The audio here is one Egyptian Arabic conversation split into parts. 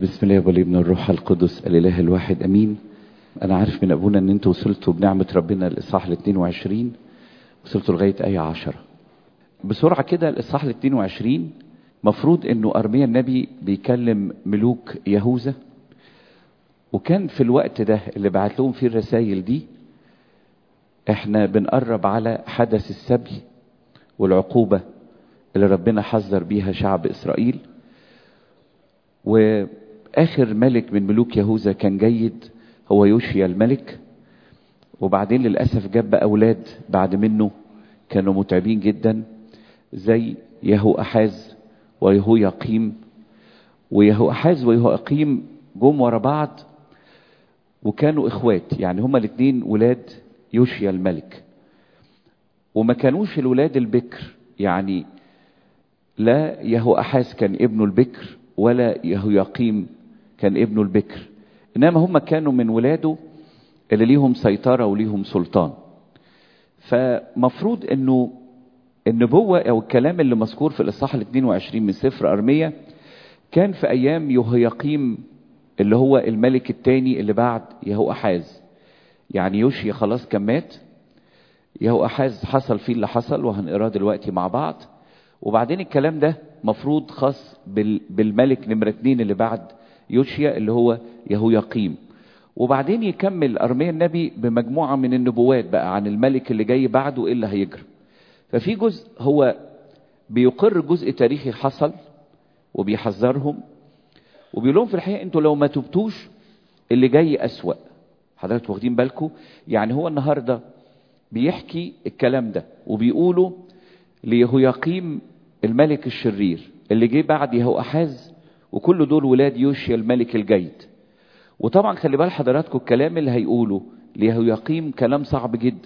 بسم الله والابن الروح القدس الاله الواحد امين انا عارف من ابونا ان انتوا وصلتوا بنعمه ربنا الاصحاح ال 22 وصلتوا لغايه ايه 10 بسرعه كده الاصحاح ال 22 مفروض انه ارميا النبي بيكلم ملوك يهوذا وكان في الوقت ده اللي بعت لهم فيه الرسائل دي احنا بنقرب على حدث السبي والعقوبه اللي ربنا حذر بيها شعب اسرائيل واخر ملك من ملوك يهوذا كان جيد هو يوشيا الملك وبعدين للاسف جاب اولاد بعد منه كانوا متعبين جدا زي يهو احاز ويهو يقيم ويهو احاز ويهو اقيم جم ورا بعض وكانوا اخوات يعني هما الاثنين ولاد يوشيا الملك وما كانوش الولاد البكر يعني لا يهو احاز كان ابنه البكر ولا يهوياقيم كان ابنه البكر انما هم كانوا من ولاده اللي ليهم سيطرة وليهم سلطان فمفروض انه النبوة او الكلام اللي مذكور في الاصحاح ال 22 من سفر ارمية كان في ايام يهوياقيم اللي هو الملك الثاني اللي بعد يهو احاز يعني يوشيا خلاص كان مات يهو احاز حصل فيه اللي حصل وهنقراه دلوقتي مع بعض وبعدين الكلام ده مفروض خاص بالملك نمرة اتنين اللي بعد يوشيا اللي هو يهوياقيم وبعدين يكمل أرميا النبي بمجموعة من النبوات بقى عن الملك اللي جاي بعده ايه اللي هيجري ففي جزء هو بيقر جزء تاريخي حصل وبيحذرهم وبيقول لهم في الحقيقة انتوا لو ما تبتوش اللي جاي أسوأ حضرتك واخدين بالكم يعني هو النهاردة بيحكي الكلام ده وبيقولوا ليهوياقيم الملك الشرير اللي جه بعد يهو احاز وكل دول ولاد يوشيا الملك الجيد وطبعا خلي بال حضراتكم الكلام اللي هيقوله ليهوياقيم كلام صعب جدا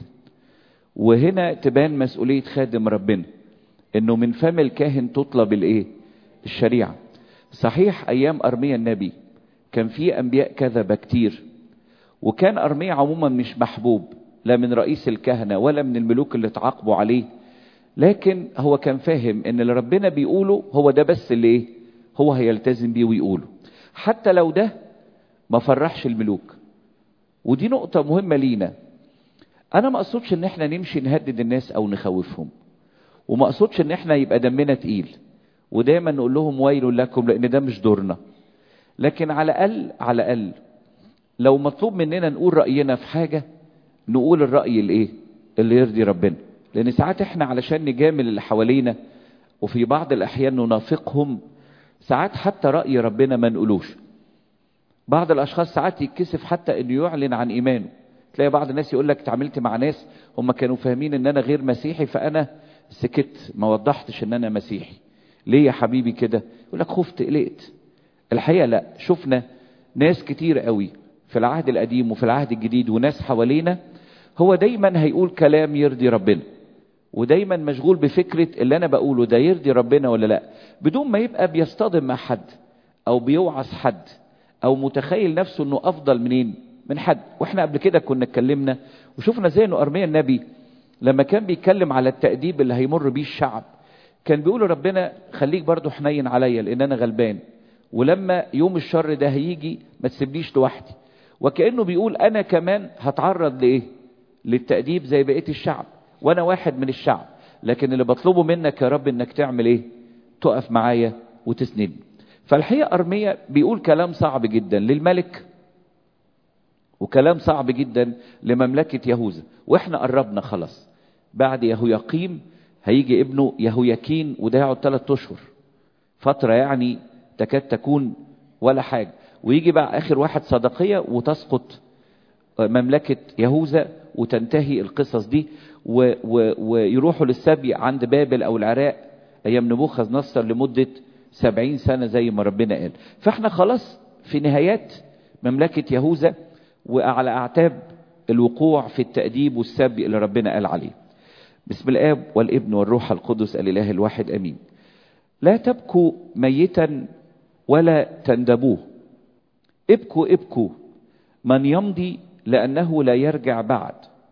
وهنا تبان مسؤولية خادم ربنا انه من فم الكاهن تطلب الايه الشريعة صحيح ايام ارميا النبي كان في انبياء كذبة كتير وكان ارميا عموما مش محبوب لا من رئيس الكهنة ولا من الملوك اللي تعاقبوا عليه لكن هو كان فاهم ان اللي ربنا بيقوله هو ده بس اللي ايه هو هيلتزم بيه ويقوله حتى لو ده ما فرحش الملوك ودي نقطة مهمة لينا انا ما اقصدش ان احنا نمشي نهدد الناس او نخوفهم وما اقصدش ان احنا يبقى دمنا تقيل ودايما نقول لهم ويل لكم لان ده مش دورنا لكن على الاقل على الاقل لو مطلوب مننا نقول راينا في حاجه نقول الراي الايه اللي يرضي ربنا لان ساعات احنا علشان نجامل اللي حوالينا وفي بعض الاحيان ننافقهم ساعات حتى راي ربنا ما نقولوش بعض الاشخاص ساعات يتكسف حتى انه يعلن عن ايمانه تلاقي بعض الناس يقول لك اتعاملت مع ناس هم كانوا فاهمين ان انا غير مسيحي فانا سكت ما وضحتش ان انا مسيحي ليه يا حبيبي كده يقول لك خفت قلقت الحقيقه لا شفنا ناس كتير قوي في العهد القديم وفي العهد الجديد وناس حوالينا هو دايما هيقول كلام يرضي ربنا ودايما مشغول بفكرة اللي انا بقوله ده يرضي ربنا ولا لا بدون ما يبقى بيصطدم مع حد او بيوعظ حد او متخيل نفسه انه افضل منين من حد واحنا قبل كده كنا اتكلمنا وشفنا زي انه ارميا النبي لما كان بيتكلم على التأديب اللي هيمر بيه الشعب كان بيقول ربنا خليك برضو حنين عليا لان انا غلبان ولما يوم الشر ده هيجي ما تسيبنيش لوحدي وكأنه بيقول انا كمان هتعرض لايه للتأديب زي بقية الشعب وانا واحد من الشعب لكن اللي بطلبه منك يا رب انك تعمل ايه تقف معايا وتسندني فالحقيقة ارميا بيقول كلام صعب جدا للملك وكلام صعب جدا لمملكة يهوذا واحنا قربنا خلاص بعد يهوياقيم هيجي ابنه يهوياكين وده يقعد ثلاث اشهر فترة يعني تكاد تكون ولا حاجة ويجي بقى اخر واحد صدقية وتسقط مملكة يهوذا وتنتهي القصص دي و و ويروحوا للسبي عند بابل او العراق ايام نبوخذ نصر لمدة سبعين سنة زي ما ربنا قال فاحنا خلاص في نهايات مملكة يهوذا وعلى اعتاب الوقوع في التأديب والسبي اللي ربنا قال عليه بسم الاب والابن والروح القدس الاله الواحد امين لا تبكوا ميتا ولا تندبوه ابكوا ابكوا من يمضي لأنه لا يرجع بعد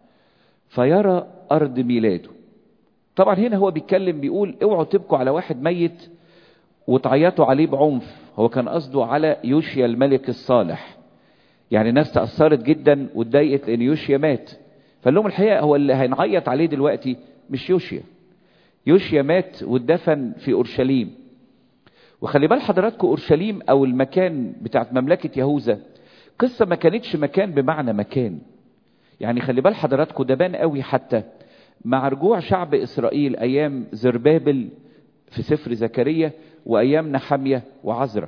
فيرى أرض ميلاده طبعا هنا هو بيتكلم بيقول اوعوا تبكوا على واحد ميت وتعيطوا عليه بعنف هو كان قصده على يوشيا الملك الصالح يعني ناس تأثرت جدا واتضايقت لأن يوشيا مات فقال لهم الحقيقة هو اللي هنعيط عليه دلوقتي مش يوشيا يوشيا مات واتدفن في أورشليم وخلي بال حضراتكم أورشليم أو المكان بتاعت مملكة يهوذا قصة ما كانتش مكان بمعنى مكان يعني خلي بال حضراتكم ده بان قوي حتى مع رجوع شعب إسرائيل أيام زربابل في سفر زكريا وأيام نحمية وعزرة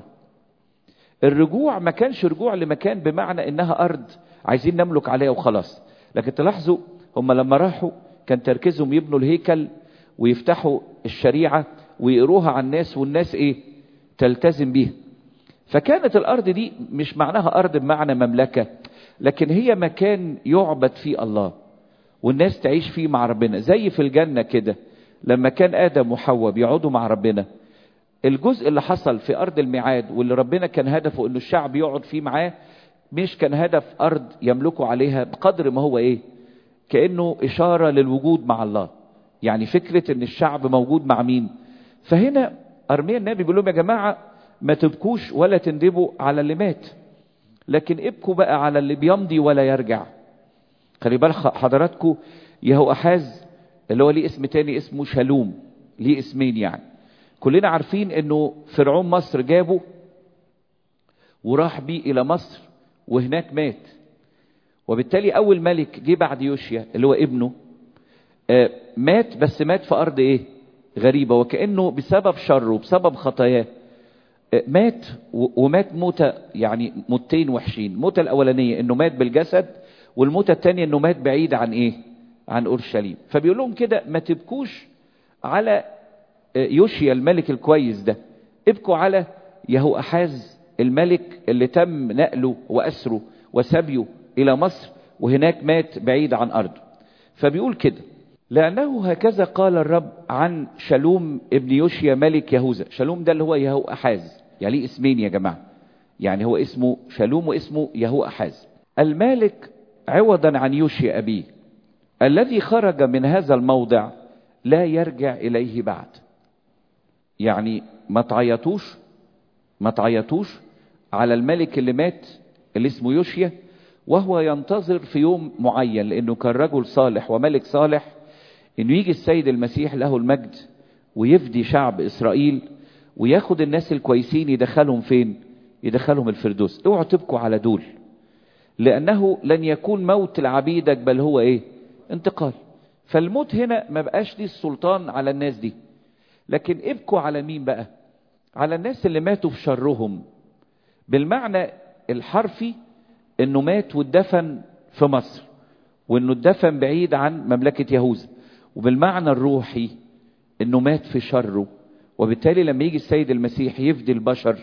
الرجوع ما كانش رجوع لمكان بمعنى إنها أرض عايزين نملك عليها وخلاص لكن تلاحظوا هم لما راحوا كان تركيزهم يبنوا الهيكل ويفتحوا الشريعة ويقروها على الناس والناس ايه تلتزم بيها فكانت الارض دي مش معناها ارض بمعنى مملكة لكن هي مكان يعبد فيه الله والناس تعيش فيه مع ربنا زي في الجنة كده لما كان ادم وحواء بيقعدوا مع ربنا الجزء اللي حصل في ارض الميعاد واللي ربنا كان هدفه انه الشعب يقعد فيه معاه مش كان هدف ارض يملكوا عليها بقدر ما هو ايه كانه اشاره للوجود مع الله يعني فكره ان الشعب موجود مع مين فهنا ارميا النبي بيقول لهم يا جماعه ما تبكوش ولا تندبوا على اللي مات لكن ابكوا بقى على اللي بيمضي ولا يرجع خلي بالك حضراتكم يهو احاز اللي هو ليه اسم تاني اسمه شالوم ليه اسمين يعني كلنا عارفين انه فرعون مصر جابه وراح بيه الى مصر وهناك مات وبالتالي اول ملك جه بعد يوشيا اللي هو ابنه آه مات بس مات في ارض ايه غريبه وكانه بسبب شره بسبب خطاياه آه مات ومات موتة يعني موتين وحشين الموتة الاولانيه انه مات بالجسد والموتة الثانيه انه مات بعيد عن ايه عن اورشليم فبيقول لهم كده ما تبكوش على آه يوشيا الملك الكويس ده ابكوا على يهو احاز الملك اللي تم نقله وأسره وسبيه إلى مصر وهناك مات بعيد عن أرضه فبيقول كده لأنه هكذا قال الرب عن شلوم ابن يوشيا ملك يهوذا شلوم ده اللي هو يهو أحاز يعني ليه اسمين يا جماعة يعني هو اسمه شلوم واسمه يهو أحاز المالك عوضا عن يوشيا أبيه الذي خرج من هذا الموضع لا يرجع إليه بعد يعني ما تعيطوش ما تعيطوش على الملك اللي مات اللي اسمه يوشيا وهو ينتظر في يوم معين لانه كان رجل صالح وملك صالح انه يجي السيد المسيح له المجد ويفدي شعب اسرائيل وياخد الناس الكويسين يدخلهم فين يدخلهم الفردوس اوعوا تبكوا على دول لانه لن يكون موت لعبيدك بل هو ايه انتقال فالموت هنا ما بقاش ليه السلطان على الناس دي لكن ابكوا على مين بقى على الناس اللي ماتوا في شرهم بالمعنى الحرفي انه مات واتدفن في مصر وانه اتدفن بعيد عن مملكة يهوذا وبالمعنى الروحي انه مات في شره وبالتالي لما يجي السيد المسيح يفدي البشر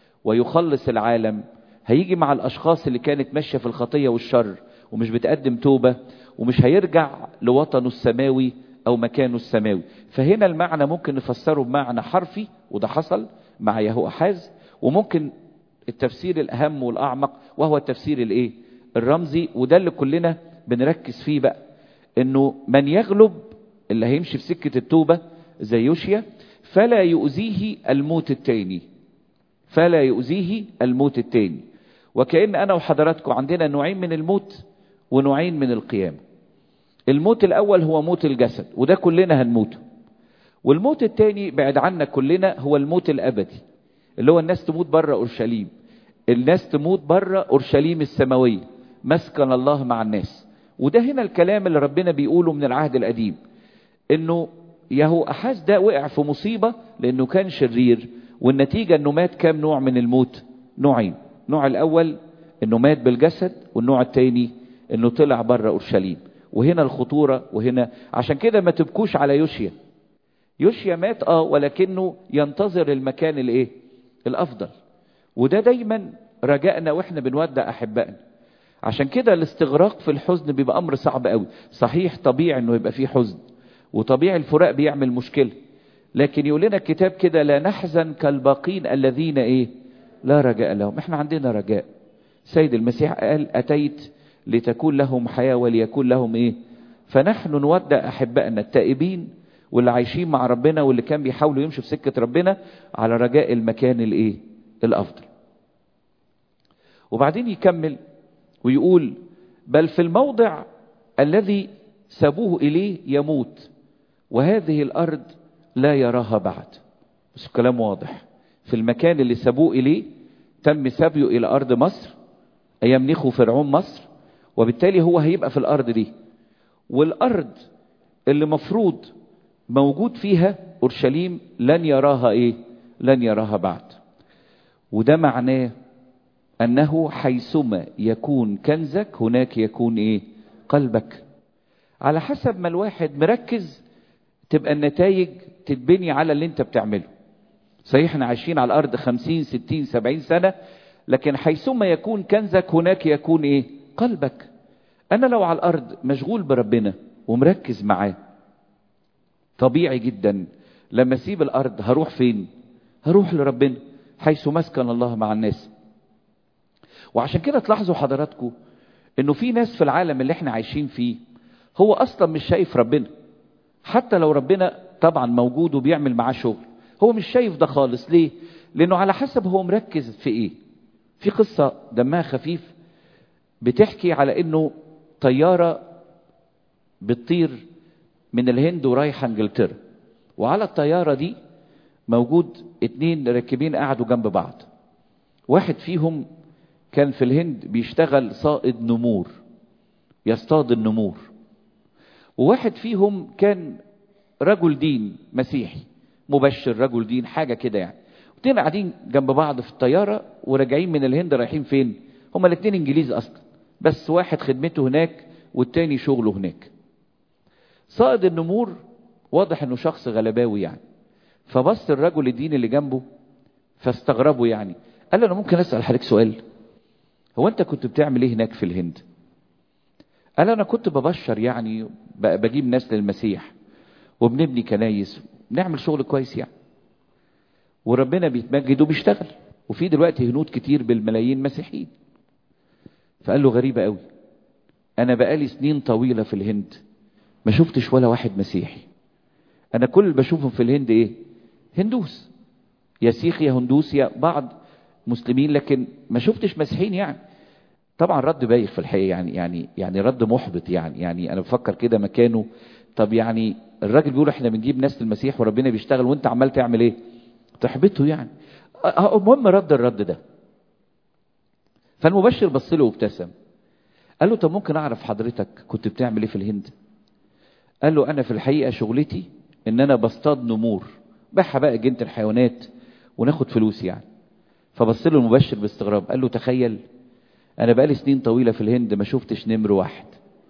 ويخلص العالم هيجي مع الاشخاص اللي كانت ماشية في الخطية والشر ومش بتقدم توبة ومش هيرجع لوطنه السماوي او مكانه السماوي فهنا المعنى ممكن نفسره بمعنى حرفي وده حصل مع يهو احاز وممكن التفسير الاهم والاعمق وهو التفسير الايه الرمزي وده اللي كلنا بنركز فيه بقى انه من يغلب اللي هيمشي في سكة التوبة زي يوشيا فلا يؤذيه الموت التاني فلا يؤذيه الموت التاني وكأن انا وحضراتكم عندنا نوعين من الموت ونوعين من القيامة الموت الاول هو موت الجسد وده كلنا هنموته والموت التاني بعد عنا كلنا هو الموت الابدي اللي هو الناس تموت بره اورشليم الناس تموت بره اورشليم السماويه مسكن الله مع الناس وده هنا الكلام اللي ربنا بيقوله من العهد القديم انه يهو احاز ده وقع في مصيبه لانه كان شرير والنتيجه انه مات كام نوع من الموت نوعين النوع الاول انه مات بالجسد والنوع الثاني انه طلع بره اورشليم وهنا الخطوره وهنا عشان كده ما تبكوش على يوشيا يوشيا مات اه ولكنه ينتظر المكان الايه الافضل وده دايما رجائنا واحنا بنودع احبائنا عشان كده الاستغراق في الحزن بيبقى امر صعب قوي صحيح طبيعي انه يبقى فيه حزن وطبيعي الفراق بيعمل مشكله لكن يقول لنا الكتاب كده لا نحزن كالباقين الذين ايه لا رجاء لهم احنا عندنا رجاء سيد المسيح قال اتيت لتكون لهم حياه وليكون لهم ايه فنحن نودع احبائنا التائبين واللي عايشين مع ربنا واللي كان بيحاولوا يمشوا في سكة ربنا على رجاء المكان الايه الافضل وبعدين يكمل ويقول بل في الموضع الذي سابوه اليه يموت وهذه الارض لا يراها بعد بس الكلام واضح في المكان اللي سابوه اليه تم سبيه الى ارض مصر ايام نخو فرعون مصر وبالتالي هو هيبقى في الارض دي والارض اللي مفروض موجود فيها اورشليم لن يراها ايه لن يراها بعد وده معناه انه حيثما يكون كنزك هناك يكون ايه قلبك على حسب ما الواحد مركز تبقى النتائج تتبني على اللي انت بتعمله صحيح احنا عايشين على الارض خمسين ستين سبعين سنة لكن حيثما يكون كنزك هناك يكون ايه قلبك انا لو على الارض مشغول بربنا ومركز معاه طبيعي جدا لما اسيب الارض هروح فين هروح لربنا حيث مسكن الله مع الناس وعشان كده تلاحظوا حضراتكم انه في ناس في العالم اللي احنا عايشين فيه هو اصلا مش شايف ربنا حتى لو ربنا طبعا موجود وبيعمل معاه شغل هو مش شايف ده خالص ليه لانه على حسب هو مركز في ايه في قصة دمها خفيف بتحكي على انه طيارة بتطير من الهند ورايحة انجلترا وعلى الطيارة دي موجود اتنين راكبين قعدوا جنب بعض واحد فيهم كان في الهند بيشتغل صائد نمور يصطاد النمور وواحد فيهم كان رجل دين مسيحي مبشر رجل دين حاجة كده يعني اتنين قاعدين جنب بعض في الطيارة وراجعين من الهند رايحين فين هما الاتنين انجليز اصلا بس واحد خدمته هناك والتاني شغله هناك صائد النمور واضح انه شخص غلباوي يعني فبص الرجل الدين اللي جنبه فاستغربوا يعني قال له انا ممكن اسال حضرتك سؤال هو انت كنت بتعمل ايه هناك في الهند قال انا كنت ببشر يعني بجيب ناس للمسيح وبنبني كنايس بنعمل شغل كويس يعني وربنا بيتمجد وبيشتغل وفي دلوقتي هنود كتير بالملايين مسيحيين فقال له غريبة قوي انا بقالي سنين طويلة في الهند ما شفتش ولا واحد مسيحي انا كل اللي بشوفهم في الهند ايه هندوس يا سيخ يا هندوس يا بعض مسلمين لكن ما شفتش مسيحيين يعني طبعا رد بايخ في الحقيقه يعني يعني يعني رد محبط يعني يعني انا بفكر كده مكانه طب يعني الراجل بيقول احنا بنجيب ناس للمسيح وربنا بيشتغل وانت عمال تعمل ايه تحبطه يعني المهم رد الرد ده فالمبشر بص له وابتسم قال له طب ممكن اعرف حضرتك كنت بتعمل ايه في الهند قال له انا في الحقيقه شغلتي ان انا بصطاد نمور بيعها بقى جنة الحيوانات وناخد فلوس يعني فبص له المبشر باستغراب قال له تخيل انا بقالي سنين طويله في الهند ما شفتش نمر واحد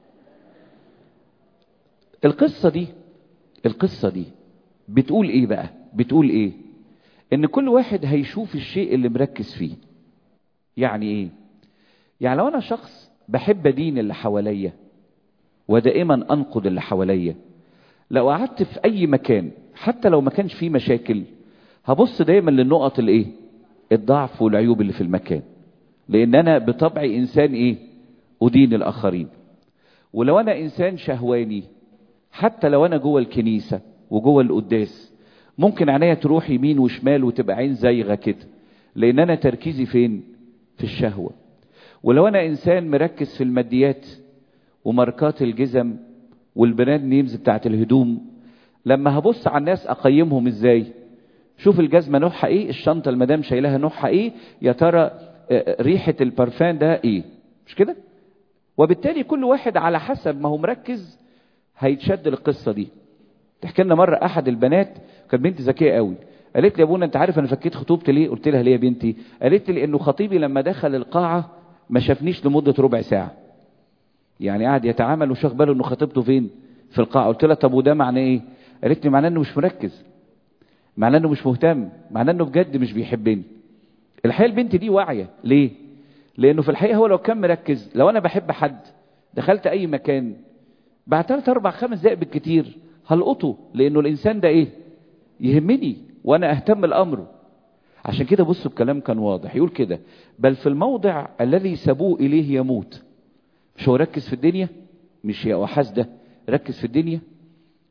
القصه دي القصه دي بتقول ايه بقى بتقول ايه ان كل واحد هيشوف الشيء اللي مركز فيه يعني ايه يعني لو انا شخص بحب ادين اللي حواليا ودائما انقد اللي حواليا لو قعدت في اي مكان حتى لو ما كانش فيه مشاكل هبص دايما للنقط الايه الضعف والعيوب اللي في المكان لان انا بطبعي انسان ايه ادين الاخرين ولو انا انسان شهواني حتى لو انا جوه الكنيسه وجوه القداس ممكن عينيا تروح يمين وشمال وتبقى عين زايغه كده لان انا تركيزي فين في الشهوه ولو انا انسان مركز في الماديات وماركات الجزم والبراند نيمز بتاعت الهدوم لما هبص على الناس اقيمهم ازاي شوف الجزمه نوعها ايه الشنطه المدام شايلها نوعها ايه يا ترى ريحه البرفان ده ايه مش كده وبالتالي كل واحد على حسب ما هو مركز هيتشد للقصه دي تحكي لنا مره احد البنات كانت بنت ذكيه قوي قالت لي يا ابونا انت عارف انا فكيت خطوبتي ليه قلت لها ليه يا بنتي قالت لي انه خطيبي لما دخل القاعه ما شافنيش لمده ربع ساعه يعني قاعد يتعامل وشاف باله انه خطيبته فين في القاعه قلت لها طب وده معناه ايه قالت لي معناه انه مش مركز معناه انه مش مهتم معناه انه بجد مش بيحبني الحقيقه البنت دي واعيه ليه لانه في الحقيقه هو لو كان مركز لو انا بحب حد دخلت اي مكان بعد ثلاث اربع خمس دقائق بالكتير هلقطه لانه الانسان ده ايه يهمني وانا اهتم لامره عشان كده بصوا الكلام كان واضح يقول كده بل في الموضع الذي سابوه اليه يموت مش هو ركز في الدنيا مش يا وحاس ده ركز في الدنيا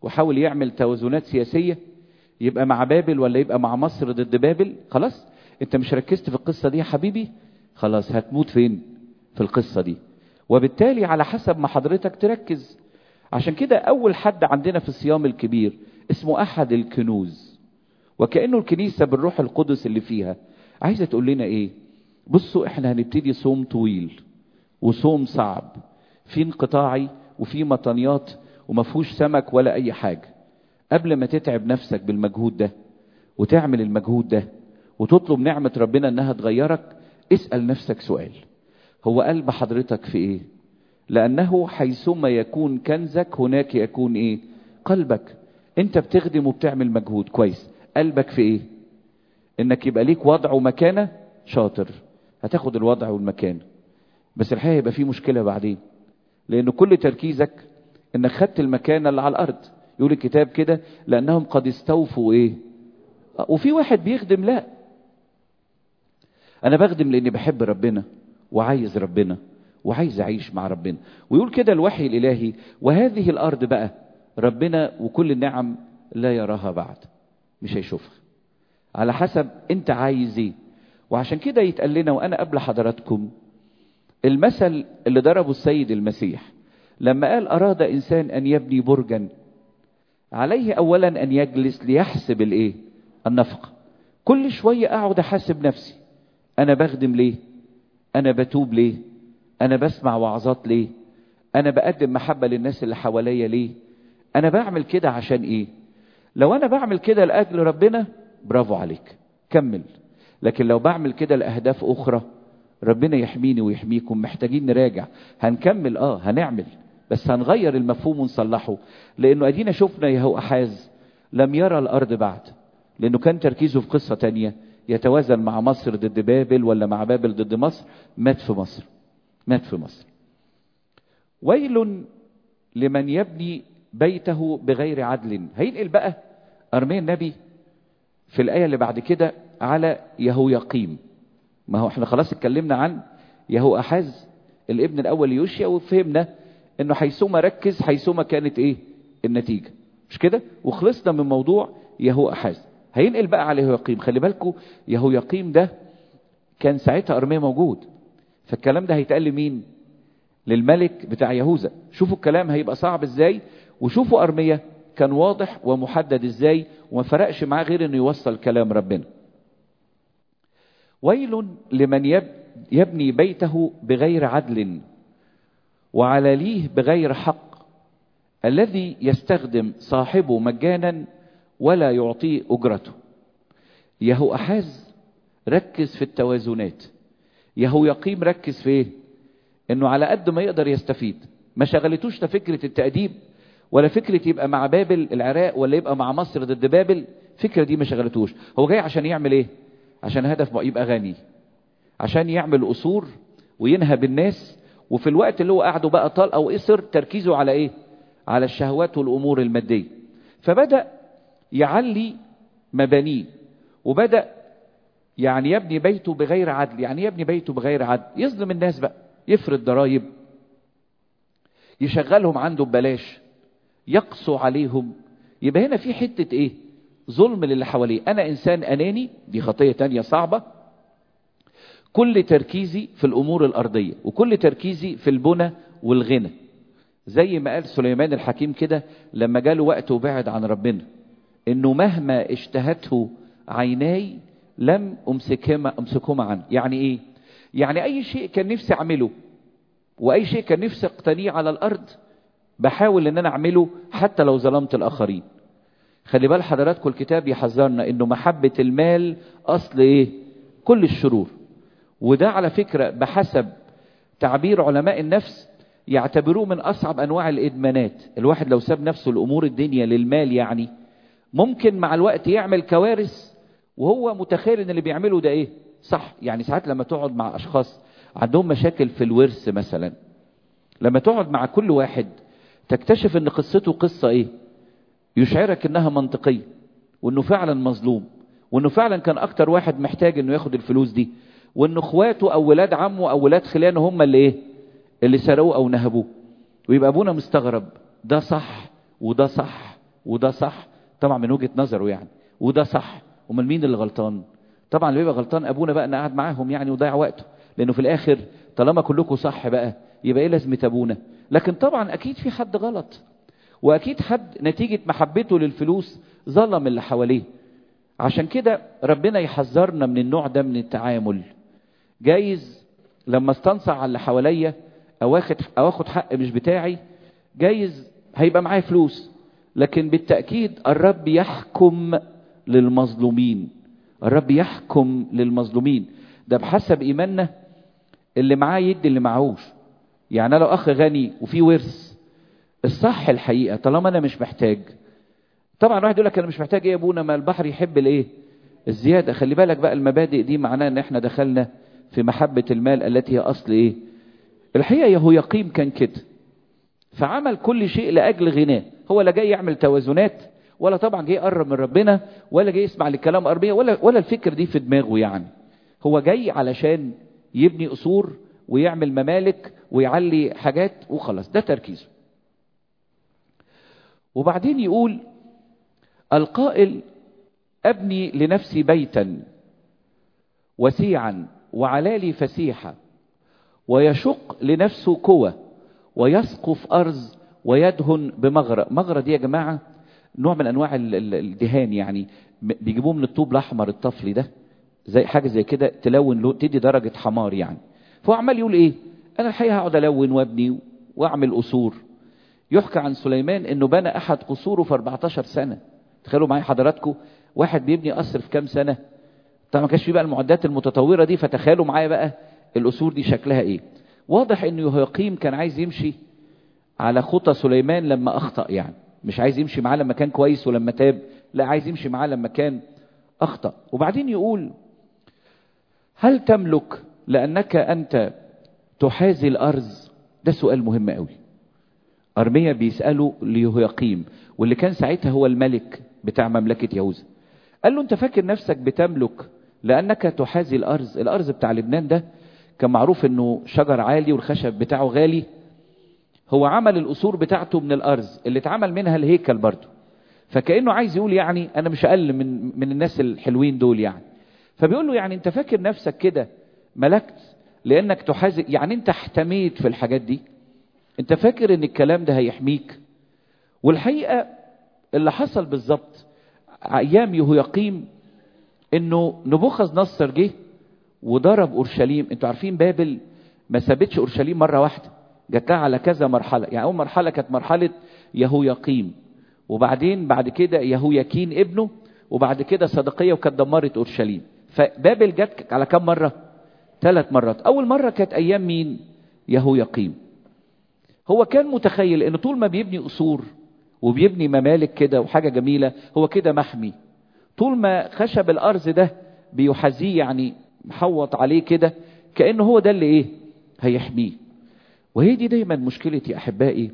وحاول يعمل توازنات سياسية يبقى مع بابل ولا يبقى مع مصر ضد بابل خلاص انت مش ركزت في القصة دي يا حبيبي خلاص هتموت فين في القصة دي وبالتالي على حسب ما حضرتك تركز عشان كده اول حد عندنا في الصيام الكبير اسمه احد الكنوز وكأنه الكنيسة بالروح القدس اللي فيها عايزة تقول لنا ايه بصوا احنا هنبتدي صوم طويل وصوم صعب في انقطاعي وفي مطنيات وما فيهوش سمك ولا اي حاجة قبل ما تتعب نفسك بالمجهود ده وتعمل المجهود ده وتطلب نعمة ربنا انها تغيرك اسأل نفسك سؤال هو قلب حضرتك في ايه لانه حيثما يكون كنزك هناك يكون ايه قلبك انت بتخدم وبتعمل مجهود كويس قلبك في ايه انك يبقى ليك وضع ومكانة شاطر هتاخد الوضع والمكانة بس الحقيقة يبقى في مشكلة بعدين لان كل تركيزك انك خدت المكانة اللي على الارض يقول الكتاب كده لانهم قد استوفوا ايه وفي واحد بيخدم لا انا بخدم لاني بحب ربنا وعايز ربنا وعايز اعيش مع ربنا ويقول كده الوحي الالهي وهذه الارض بقى ربنا وكل النعم لا يراها بعد مش هيشوفها على حسب انت عايز ايه وعشان كده يتقال لنا وانا قبل حضراتكم المثل اللي ضربه السيد المسيح لما قال اراد انسان ان يبني برجا عليه اولا ان يجلس ليحسب الايه النفقه كل شويه اقعد احاسب نفسي انا بخدم ليه انا بتوب ليه انا بسمع وعظات ليه انا بقدم محبه للناس اللي حواليا ليه انا بعمل كده عشان ايه لو انا بعمل كده لاجل ربنا برافو عليك كمل لكن لو بعمل كده لاهداف اخرى ربنا يحميني ويحميكم محتاجين نراجع هنكمل اه هنعمل بس هنغير المفهوم ونصلحه لانه ادينا شفنا يهو احاز لم يرى الارض بعد لانه كان تركيزه في قصه تانية يتوازن مع مصر ضد بابل ولا مع بابل ضد مصر مات في مصر مات في مصر ويل لمن يبني بيته بغير عدل هينقل بقى ارميا النبي في الايه اللي بعد كده على يهو يقيم ما هو احنا خلاص اتكلمنا عن يهو احاز الابن الاول يوشيا وفهمنا انه حيثما ركز حيثما كانت ايه النتيجه مش كده وخلصنا من موضوع يهو احاز هينقل بقى على يهويقيم خلي بالكم يهويقيم ده كان ساعتها ارميا موجود فالكلام ده هيتقال لمين للملك بتاع يهوذا شوفوا الكلام هيبقى صعب ازاي وشوفوا ارميا كان واضح ومحدد ازاي وما فرقش معاه غير انه يوصل كلام ربنا ويل لمن يب يبني بيته بغير عدل وعلى ليه بغير حق الذي يستخدم صاحبه مجانا ولا يعطيه اجرته يهو احاز ركز في التوازنات يهو يقيم ركز في ايه انه على قد ما يقدر يستفيد ما شغلتوش لا فكره التاديب ولا فكره يبقى مع بابل العراق ولا يبقى مع مصر ضد بابل الفكره دي ما شغلتوش هو جاي عشان يعمل ايه عشان هدف يبقى غني عشان يعمل قصور وينهب الناس وفي الوقت اللي هو قاعده بقى طال او قصر تركيزه على ايه على الشهوات والامور الماديه فبدا يعلي مبانيه وبدا يعني يبني بيته بغير عدل يعني يبني بيته بغير عدل يظلم الناس بقى يفرض ضرائب يشغلهم عنده ببلاش يقسو عليهم يبقى هنا في حتة ايه ظلم للي حواليه انا انسان اناني دي خطية تانية صعبة كل تركيزي في الامور الارضية وكل تركيزي في البنى والغنى زي ما قال سليمان الحكيم كده لما جاله وقت وبعد عن ربنا انه مهما اشتهته عيناي لم امسكهما امسكهما عنه يعني ايه يعني اي شيء كان نفسي اعمله واي شيء كان نفسي اقتنيه على الارض بحاول ان انا اعمله حتى لو ظلمت الاخرين خلي بال حضراتكم الكتاب يحذرنا انه محبة المال اصل ايه كل الشرور وده على فكرة بحسب تعبير علماء النفس يعتبروه من اصعب انواع الادمانات الواحد لو ساب نفسه لامور الدنيا للمال يعني ممكن مع الوقت يعمل كوارث وهو متخيل ان اللي بيعمله ده ايه صح يعني ساعات لما تقعد مع اشخاص عندهم مشاكل في الورث مثلا لما تقعد مع كل واحد تكتشف ان قصته قصة ايه يشعرك انها منطقية وانه فعلا مظلوم وانه فعلا كان اكتر واحد محتاج انه ياخد الفلوس دي وان اخواته او ولاد عمه او ولاد خلانه هم اللي ايه اللي سرقوه او نهبوه ويبقى ابونا مستغرب ده صح وده صح وده صح طبعا من وجهة نظره يعني وده صح امال مين اللي غلطان طبعا اللي بيبقى غلطان ابونا بقى ان قاعد معاهم يعني وضيع وقته لانه في الاخر طالما كلكم صح بقى يبقى ايه لازمه ابونا لكن طبعا اكيد في حد غلط واكيد حد نتيجه محبته للفلوس ظلم اللي حواليه عشان كده ربنا يحذرنا من النوع ده من التعامل جايز لما استنصع على اللي حواليا او اخد او اخد حق مش بتاعي جايز هيبقى معايا فلوس لكن بالتاكيد الرب يحكم للمظلومين الرب يحكم للمظلومين ده بحسب ايماننا اللي معاه يدي اللي معهوش يعني لو اخ غني وفي ورث الصح الحقيقه طالما انا مش محتاج طبعا واحد يقول لك انا مش محتاج ايه يا ابونا ما البحر يحب الايه الزياده خلي بالك بقى المبادئ دي معناها ان احنا دخلنا في محبه المال التي هي اصل ايه الحقيقه يهو يقيم كان كده فعمل كل شيء لاجل غناه هو لا جاي يعمل توازنات ولا طبعا جاي يقرب من ربنا ولا جاي يسمع لكلام اربيه ولا ولا الفكر دي في دماغه يعني هو جاي علشان يبني قصور ويعمل ممالك ويعلي حاجات وخلاص ده تركيزه وبعدين يقول القائل ابني لنفسي بيتا وسيعا وعلالي فسيحة ويشق لنفسه كوى ويسقف أرز ويدهن بمغرة مغرة دي يا جماعة نوع من أنواع الدهان يعني بيجيبوه من الطوب الأحمر الطفلي ده زي حاجة زي كده تلون له تدي درجة حمار يعني فهو عمال يقول إيه أنا الحقيقة هقعد ألون وابني وأعمل قصور يحكى عن سليمان انه بنى احد قصوره في 14 سنه تخيلوا معايا حضراتكم واحد بيبني قصر في كام سنه طبعا ما كانش في بقى المعدات المتطوره دي فتخيلوا معايا بقى القصور دي شكلها ايه واضح انه يهيقيم كان عايز يمشي على خطى سليمان لما اخطا يعني مش عايز يمشي معاه لما كان كويس ولما تاب لا عايز يمشي معاه لما كان اخطا وبعدين يقول هل تملك لانك انت تحازي الارض ده سؤال مهم قوي أرميا بيسأله ليهيقيم واللي كان ساعتها هو الملك بتاع مملكة يهوذا قال له أنت فاكر نفسك بتملك لأنك تحازي الأرز الأرز بتاع لبنان ده كان معروف أنه شجر عالي والخشب بتاعه غالي هو عمل القصور بتاعته من الأرز اللي اتعمل منها الهيكل برضه فكأنه عايز يقول يعني أنا مش أقل من, من الناس الحلوين دول يعني فبيقول له يعني أنت فاكر نفسك كده ملكت لأنك تحازي يعني أنت احتميت في الحاجات دي انت فاكر ان الكلام ده هيحميك والحقيقة اللي حصل بالظبط ايام يهويقيم انه نبوخذ نصر جه وضرب اورشليم انتوا عارفين بابل ما سابتش اورشليم مرة واحدة جات لها على كذا مرحلة يعني اول مرحلة كانت مرحلة يهويقيم وبعدين بعد كده يهوياكين ابنه وبعد كده صدقية وكانت دمرت اورشليم فبابل جت على كم مرة ثلاث مرات اول مرة كانت ايام مين يهوياقيم هو كان متخيل ان طول ما بيبني قصور وبيبني ممالك كده وحاجه جميله هو كده محمي طول ما خشب الارض ده بيحذيه يعني محوط عليه كده كانه هو ده اللي ايه هيحميه وهي دي دايما مشكلتي يا احبائي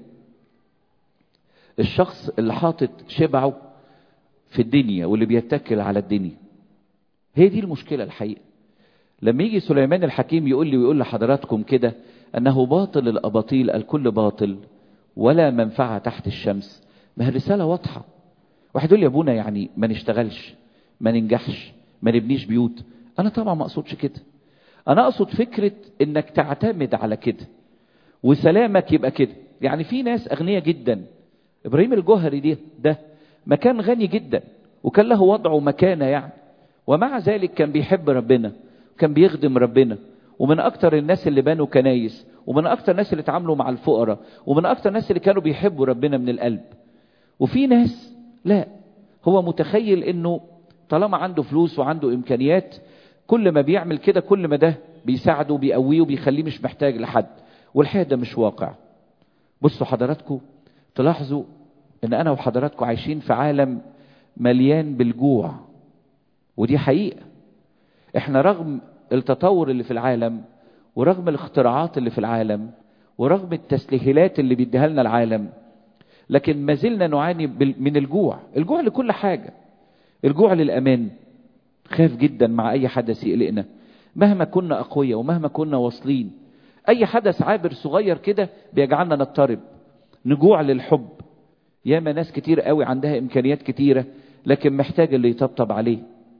الشخص اللي حاطط شبعه في الدنيا واللي بيتكل على الدنيا هي دي المشكله الحقيقه لما يجي سليمان الحكيم يقول لي ويقول لحضراتكم كده أنه باطل الأباطيل الكل باطل ولا منفعة تحت الشمس ما هي الرسالة واضحة واحد يقول لي يا ابونا يعني ما نشتغلش ما ننجحش ما نبنيش بيوت أنا طبعا ما أقصدش كده أنا أقصد فكرة إنك تعتمد على كده وسلامك يبقى كده يعني في ناس أغنياء جدا إبراهيم الجوهري دي ده مكان غني جدا وكان له وضعه ومكانه يعني ومع ذلك كان بيحب ربنا كان بيخدم ربنا ومن اكتر الناس اللي بنوا كنايس ومن اكتر الناس اللي اتعاملوا مع الفقراء ومن اكتر الناس اللي كانوا بيحبوا ربنا من القلب وفي ناس لا هو متخيل انه طالما عنده فلوس وعنده امكانيات كل ما بيعمل كده كل ما ده بيساعده وبيقويه وبيخليه مش محتاج لحد والحقيقه ده مش واقع بصوا حضراتكم تلاحظوا ان انا وحضراتكم عايشين في عالم مليان بالجوع ودي حقيقه احنا رغم التطور اللي في العالم ورغم الاختراعات اللي في العالم ورغم التسهيلات اللي بيديها لنا العالم لكن ما زلنا نعاني من الجوع الجوع لكل حاجة الجوع للأمان خاف جدا مع أي حدث يقلقنا مهما كنا أقوياء ومهما كنا واصلين أي حدث عابر صغير كده بيجعلنا نضطرب نجوع للحب ياما ناس كتير قوي عندها امكانيات كتيرة لكن محتاج اللي يطبطب عليه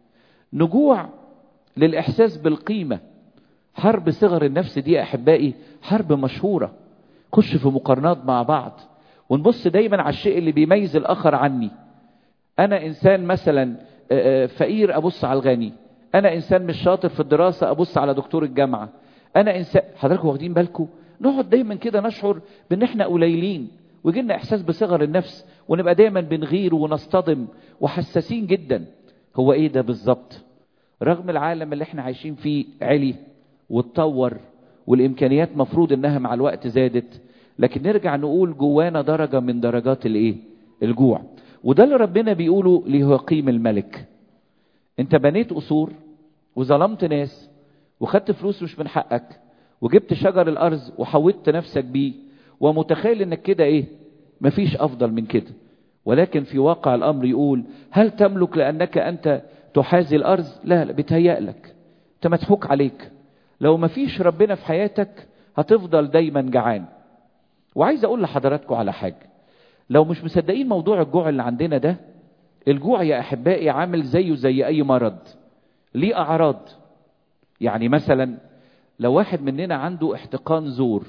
نجوع للاحساس بالقيمة حرب صغر النفس دي يا احبائي حرب مشهورة خش في مقارنات مع بعض ونبص دايما على الشيء اللي بيميز الاخر عني انا انسان مثلا فقير ابص على الغني انا انسان مش شاطر في الدراسة ابص على دكتور الجامعة انا انسان حضراتكم واخدين بالكم نقعد دايما كده نشعر بان احنا قليلين ويجي لنا احساس بصغر النفس ونبقى دايما بنغير ونصطدم وحساسين جدا هو ايه ده بالظبط رغم العالم اللي احنا عايشين فيه علي واتطور والامكانيات مفروض انها مع الوقت زادت لكن نرجع نقول جوانا درجة من درجات الايه الجوع وده اللي ربنا بيقوله ليقيم الملك انت بنيت قصور وظلمت ناس وخدت فلوس مش من حقك وجبت شجر الارز وحوطت نفسك بيه ومتخيل انك كده ايه مفيش افضل من كده ولكن في واقع الامر يقول هل تملك لانك انت تحازي الارز لا لا بيتهيأ لك انت مضحوك عليك لو مفيش ربنا في حياتك هتفضل دايما جعان وعايز اقول لحضراتكم على حاجه لو مش مصدقين موضوع الجوع اللي عندنا ده الجوع يا احبائي عامل زيه زي اي مرض ليه اعراض يعني مثلا لو واحد مننا عنده احتقان زور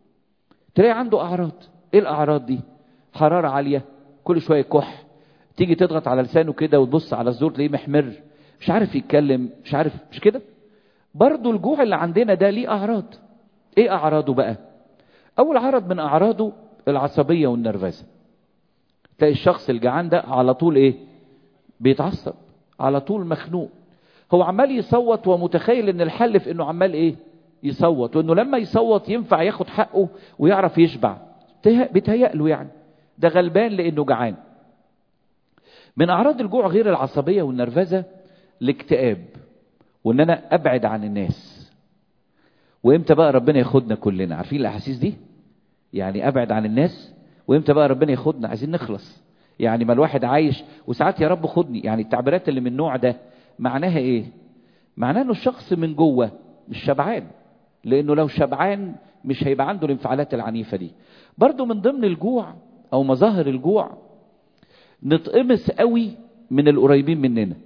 تلاقي عنده اعراض ايه الاعراض دي حراره عاليه كل شويه كح تيجي تضغط على لسانه كده وتبص على الزور تلاقيه محمر مش عارف يتكلم مش عارف مش كده برضو الجوع اللي عندنا ده ليه اعراض ايه اعراضه بقى اول عرض من اعراضه العصبيه والنرفزه تلاقي الشخص الجعان ده على طول ايه بيتعصب على طول مخنوق هو عمال يصوت ومتخيل ان الحل في انه عمال ايه يصوت وانه لما يصوت ينفع ياخد حقه ويعرف يشبع بيتهيأ له يعني ده غلبان لانه جعان من اعراض الجوع غير العصبيه والنرفزه الاكتئاب وان انا ابعد عن الناس وامتى بقى ربنا ياخدنا كلنا عارفين الاحاسيس دي يعني ابعد عن الناس وامتى بقى ربنا ياخدنا عايزين نخلص يعني ما الواحد عايش وساعات يا رب خدني يعني التعبيرات اللي من النوع ده معناها ايه معناها انه الشخص من جوه مش شبعان لانه لو شبعان مش هيبقى عنده الانفعالات العنيفه دي برضو من ضمن الجوع او مظاهر الجوع نتقمص قوي من القريبين مننا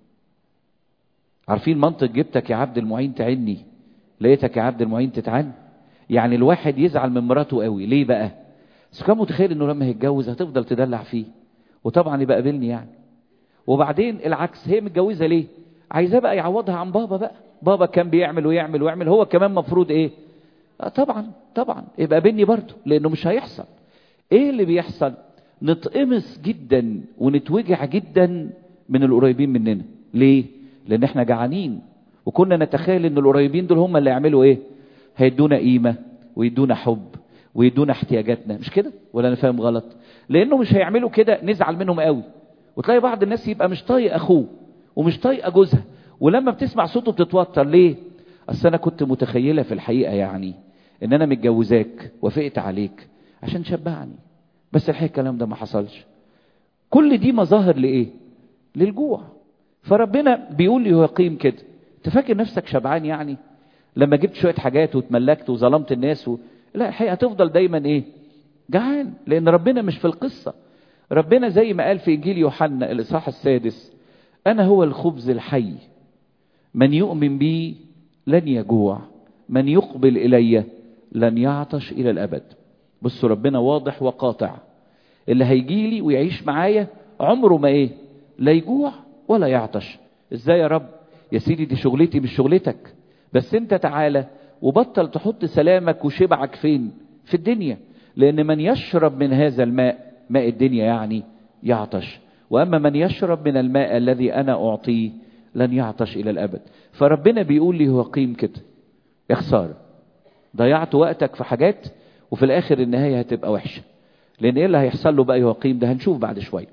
عارفين منطق جبتك يا عبد المعين تعني لقيتك يا عبد المعين تتعن يعني الواحد يزعل من مراته قوي ليه بقى بس كان متخيل انه لما هيتجوز هتفضل تدلع فيه وطبعا يبقى قابلني يعني وبعدين العكس هي متجوزه ليه عايزاه بقى يعوضها عن بابا بقى بابا كان بيعمل ويعمل ويعمل هو كمان مفروض ايه آه طبعا طبعا يبقى قابلني برضه لانه مش هيحصل ايه اللي بيحصل نتقمص جدا ونتوجع جدا من القريبين مننا ليه لان احنا جعانين وكنا نتخيل ان القريبين دول هم اللي يعملوا ايه هيدونا قيمه ويدونا حب ويدونا احتياجاتنا مش كده ولا انا فاهم غلط لانه مش هيعملوا كده نزعل منهم قوي وتلاقي بعض الناس يبقى مش طايق اخوه ومش طايقه جوزها ولما بتسمع صوته بتتوتر ليه اصل انا كنت متخيله في الحقيقه يعني ان انا متجوزاك وافقت عليك عشان تشبعني بس الحقيقه الكلام ده ما حصلش كل دي مظاهر لايه للجوع فربنا بيقول لي يقيم كده انت فاكر نفسك شبعان يعني لما جبت شويه حاجات واتملكت وظلمت الناس و... لا الحقيقه هتفضل دايما ايه جعان لان ربنا مش في القصه ربنا زي ما قال في انجيل يوحنا الاصحاح السادس انا هو الخبز الحي من يؤمن بي لن يجوع من يقبل الي لن يعطش الى الابد بصوا ربنا واضح وقاطع اللي هيجي لي ويعيش معايا عمره ما ايه لا يجوع ولا يعطش ازاي يا رب يا سيدي دي شغلتي مش شغلتك بس انت تعالى وبطل تحط سلامك وشبعك فين في الدنيا لان من يشرب من هذا الماء ماء الدنيا يعني يعطش واما من يشرب من الماء الذي انا اعطيه لن يعطش الى الابد فربنا بيقول لي هو قيم كده يا خساره ضيعت وقتك في حاجات وفي الاخر النهايه هتبقى وحشه لان ايه اللي هيحصل له بقى يقيم ده هنشوف بعد شويه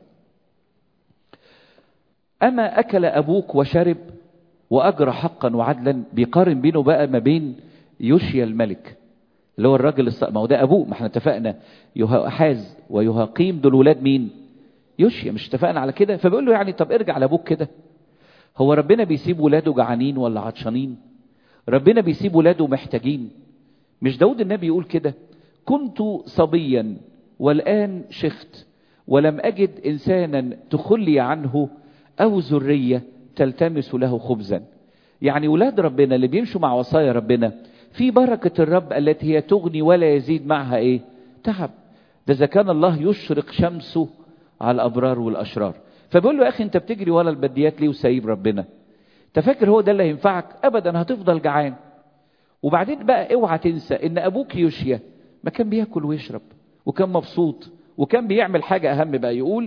اما اكل ابوك وشرب واجرى حقا وعدلا بيقارن بينه بقى ما بين يوشيا الملك اللي هو الراجل الص... ما هو ده ابوه ما احنا اتفقنا يهاحاز ويهاقيم دول ولاد مين يوشيا مش اتفقنا على كده فبيقول له يعني طب ارجع لابوك كده هو ربنا بيسيب ولاده جعانين ولا عطشانين ربنا بيسيب ولاده محتاجين مش داود النبي يقول كده كنت صبيا والآن شخت ولم أجد إنسانا تخلي عنه أو ذرية تلتمس له خبزا يعني ولاد ربنا اللي بيمشوا مع وصايا ربنا في بركة الرب التي هي تغني ولا يزيد معها ايه تعب ده اذا كان الله يشرق شمسه على الابرار والاشرار فبيقول له يا اخي انت بتجري ورا البديات ليه وسايب ربنا انت فاكر هو ده اللي هينفعك ابدا هتفضل جعان وبعدين بقى اوعى تنسى ان ابوك يوشيا ما كان بياكل ويشرب وكان مبسوط وكان بيعمل حاجة اهم بقى يقول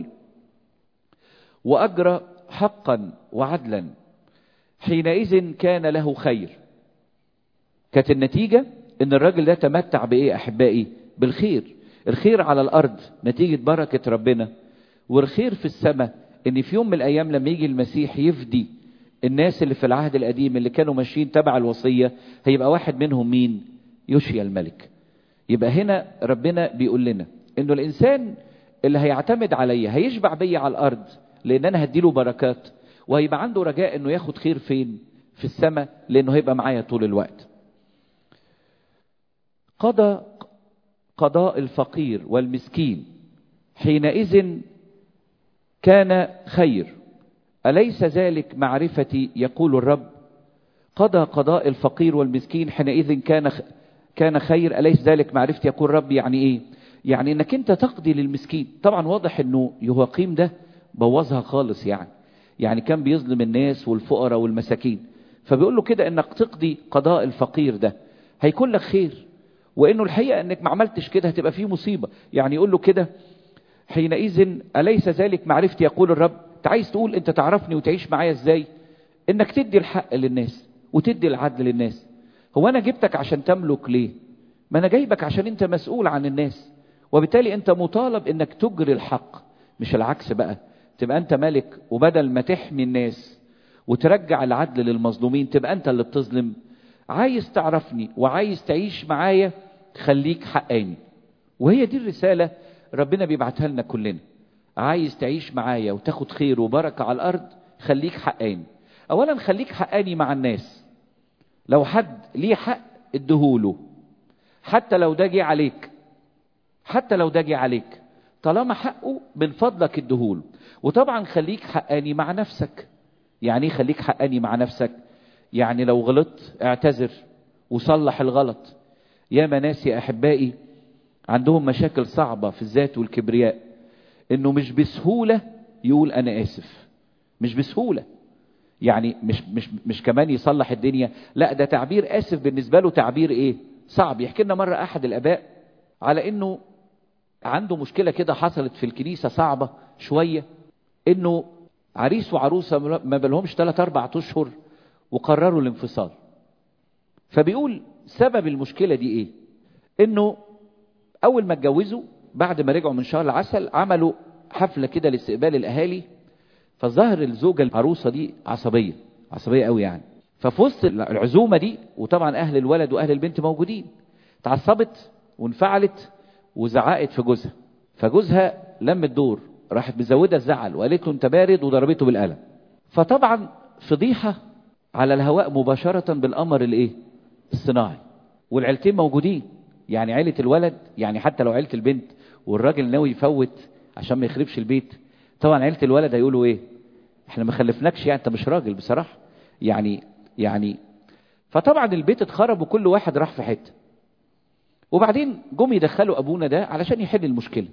واجرى حقا وعدلا حينئذ كان له خير كانت النتيجة ان الراجل ده تمتع بايه احبائي بالخير الخير على الارض نتيجة بركة ربنا والخير في السماء ان في يوم من الايام لما يجي المسيح يفدي الناس اللي في العهد القديم اللي كانوا ماشيين تبع الوصية هيبقى واحد منهم مين يوشيا الملك يبقى هنا ربنا بيقول لنا انه الانسان اللي هيعتمد عليا هيشبع بيا على الارض لان انا هديله بركات وهيبقى عنده رجاء انه ياخد خير فين في السماء لانه هيبقى معايا طول الوقت قضى قضاء الفقير والمسكين حينئذ كان خير أليس ذلك معرفتي يقول الرب قضى قضاء الفقير والمسكين حينئذ كان كان خير أليس ذلك معرفتي يقول الرب يعني إيه يعني إنك أنت تقضي للمسكين طبعا واضح إنه يهوقيم ده بوظها خالص يعني يعني كان بيظلم الناس والفقراء والمساكين فبيقول له كده إنك تقضي قضاء الفقير ده هيكون لك خير وإنه الحقيقة إنك ما عملتش كده هتبقى فيه مصيبة يعني يقول له كده حينئذ أليس ذلك معرفتي يقول الرب انت عايز تقول انت تعرفني وتعيش معايا ازاي انك تدي الحق للناس وتدي العدل للناس هو انا جبتك عشان تملك ليه ما انا جايبك عشان انت مسؤول عن الناس وبالتالي انت مطالب انك تجري الحق مش العكس بقى تبقى انت ملك وبدل ما تحمي الناس وترجع العدل للمظلومين تبقى انت اللي بتظلم عايز تعرفني وعايز تعيش معايا خليك حقاني وهي دي الرسالة ربنا بيبعتها لنا كلنا عايز تعيش معايا وتاخد خير وبركة على الأرض خليك حقاني أولا خليك حقاني مع الناس لو حد ليه حق ادهوله حتى لو ده جه عليك حتى لو ده جه عليك طالما حقه من فضلك ادهوله وطبعا خليك حقاني مع نفسك يعني ايه خليك حقاني مع نفسك يعني لو غلطت اعتذر وصلح الغلط يا ناس يا احبائي عندهم مشاكل صعبة في الذات والكبرياء انه مش بسهولة يقول انا اسف مش بسهولة يعني مش مش مش كمان يصلح الدنيا لا ده تعبير اسف بالنسبة له تعبير ايه صعب يحكي لنا مرة احد الاباء على انه عنده مشكلة كده حصلت في الكنيسة صعبة شوية انه عريس وعروسة ما بلهمش 3 4 اشهر وقرروا الانفصال فبيقول سبب المشكلة دي ايه انه اول ما اتجوزوا بعد ما رجعوا من شهر العسل عملوا حفلة كده لاستقبال الاهالي فظهر الزوجة العروسة دي عصبية عصبية قوي يعني ففي وسط العزومة دي وطبعا اهل الولد واهل البنت موجودين اتعصبت وانفعلت وزعقت في جوزها فجوزها لم الدور راحت مزودة الزعل وقالت له انت بارد وضربته بالقلم فطبعا فضيحة على الهواء مباشرة بالقمر الايه الصناعي والعيلتين موجودين يعني عيلة الولد يعني حتى لو عيلة البنت والراجل ناوي يفوت عشان ما يخربش البيت طبعا عيلة الولد هيقولوا ايه احنا ما خلفناكش يعني انت مش راجل بصراحة يعني يعني فطبعا البيت اتخرب وكل واحد راح في حته وبعدين جم يدخلوا ابونا ده علشان يحل المشكله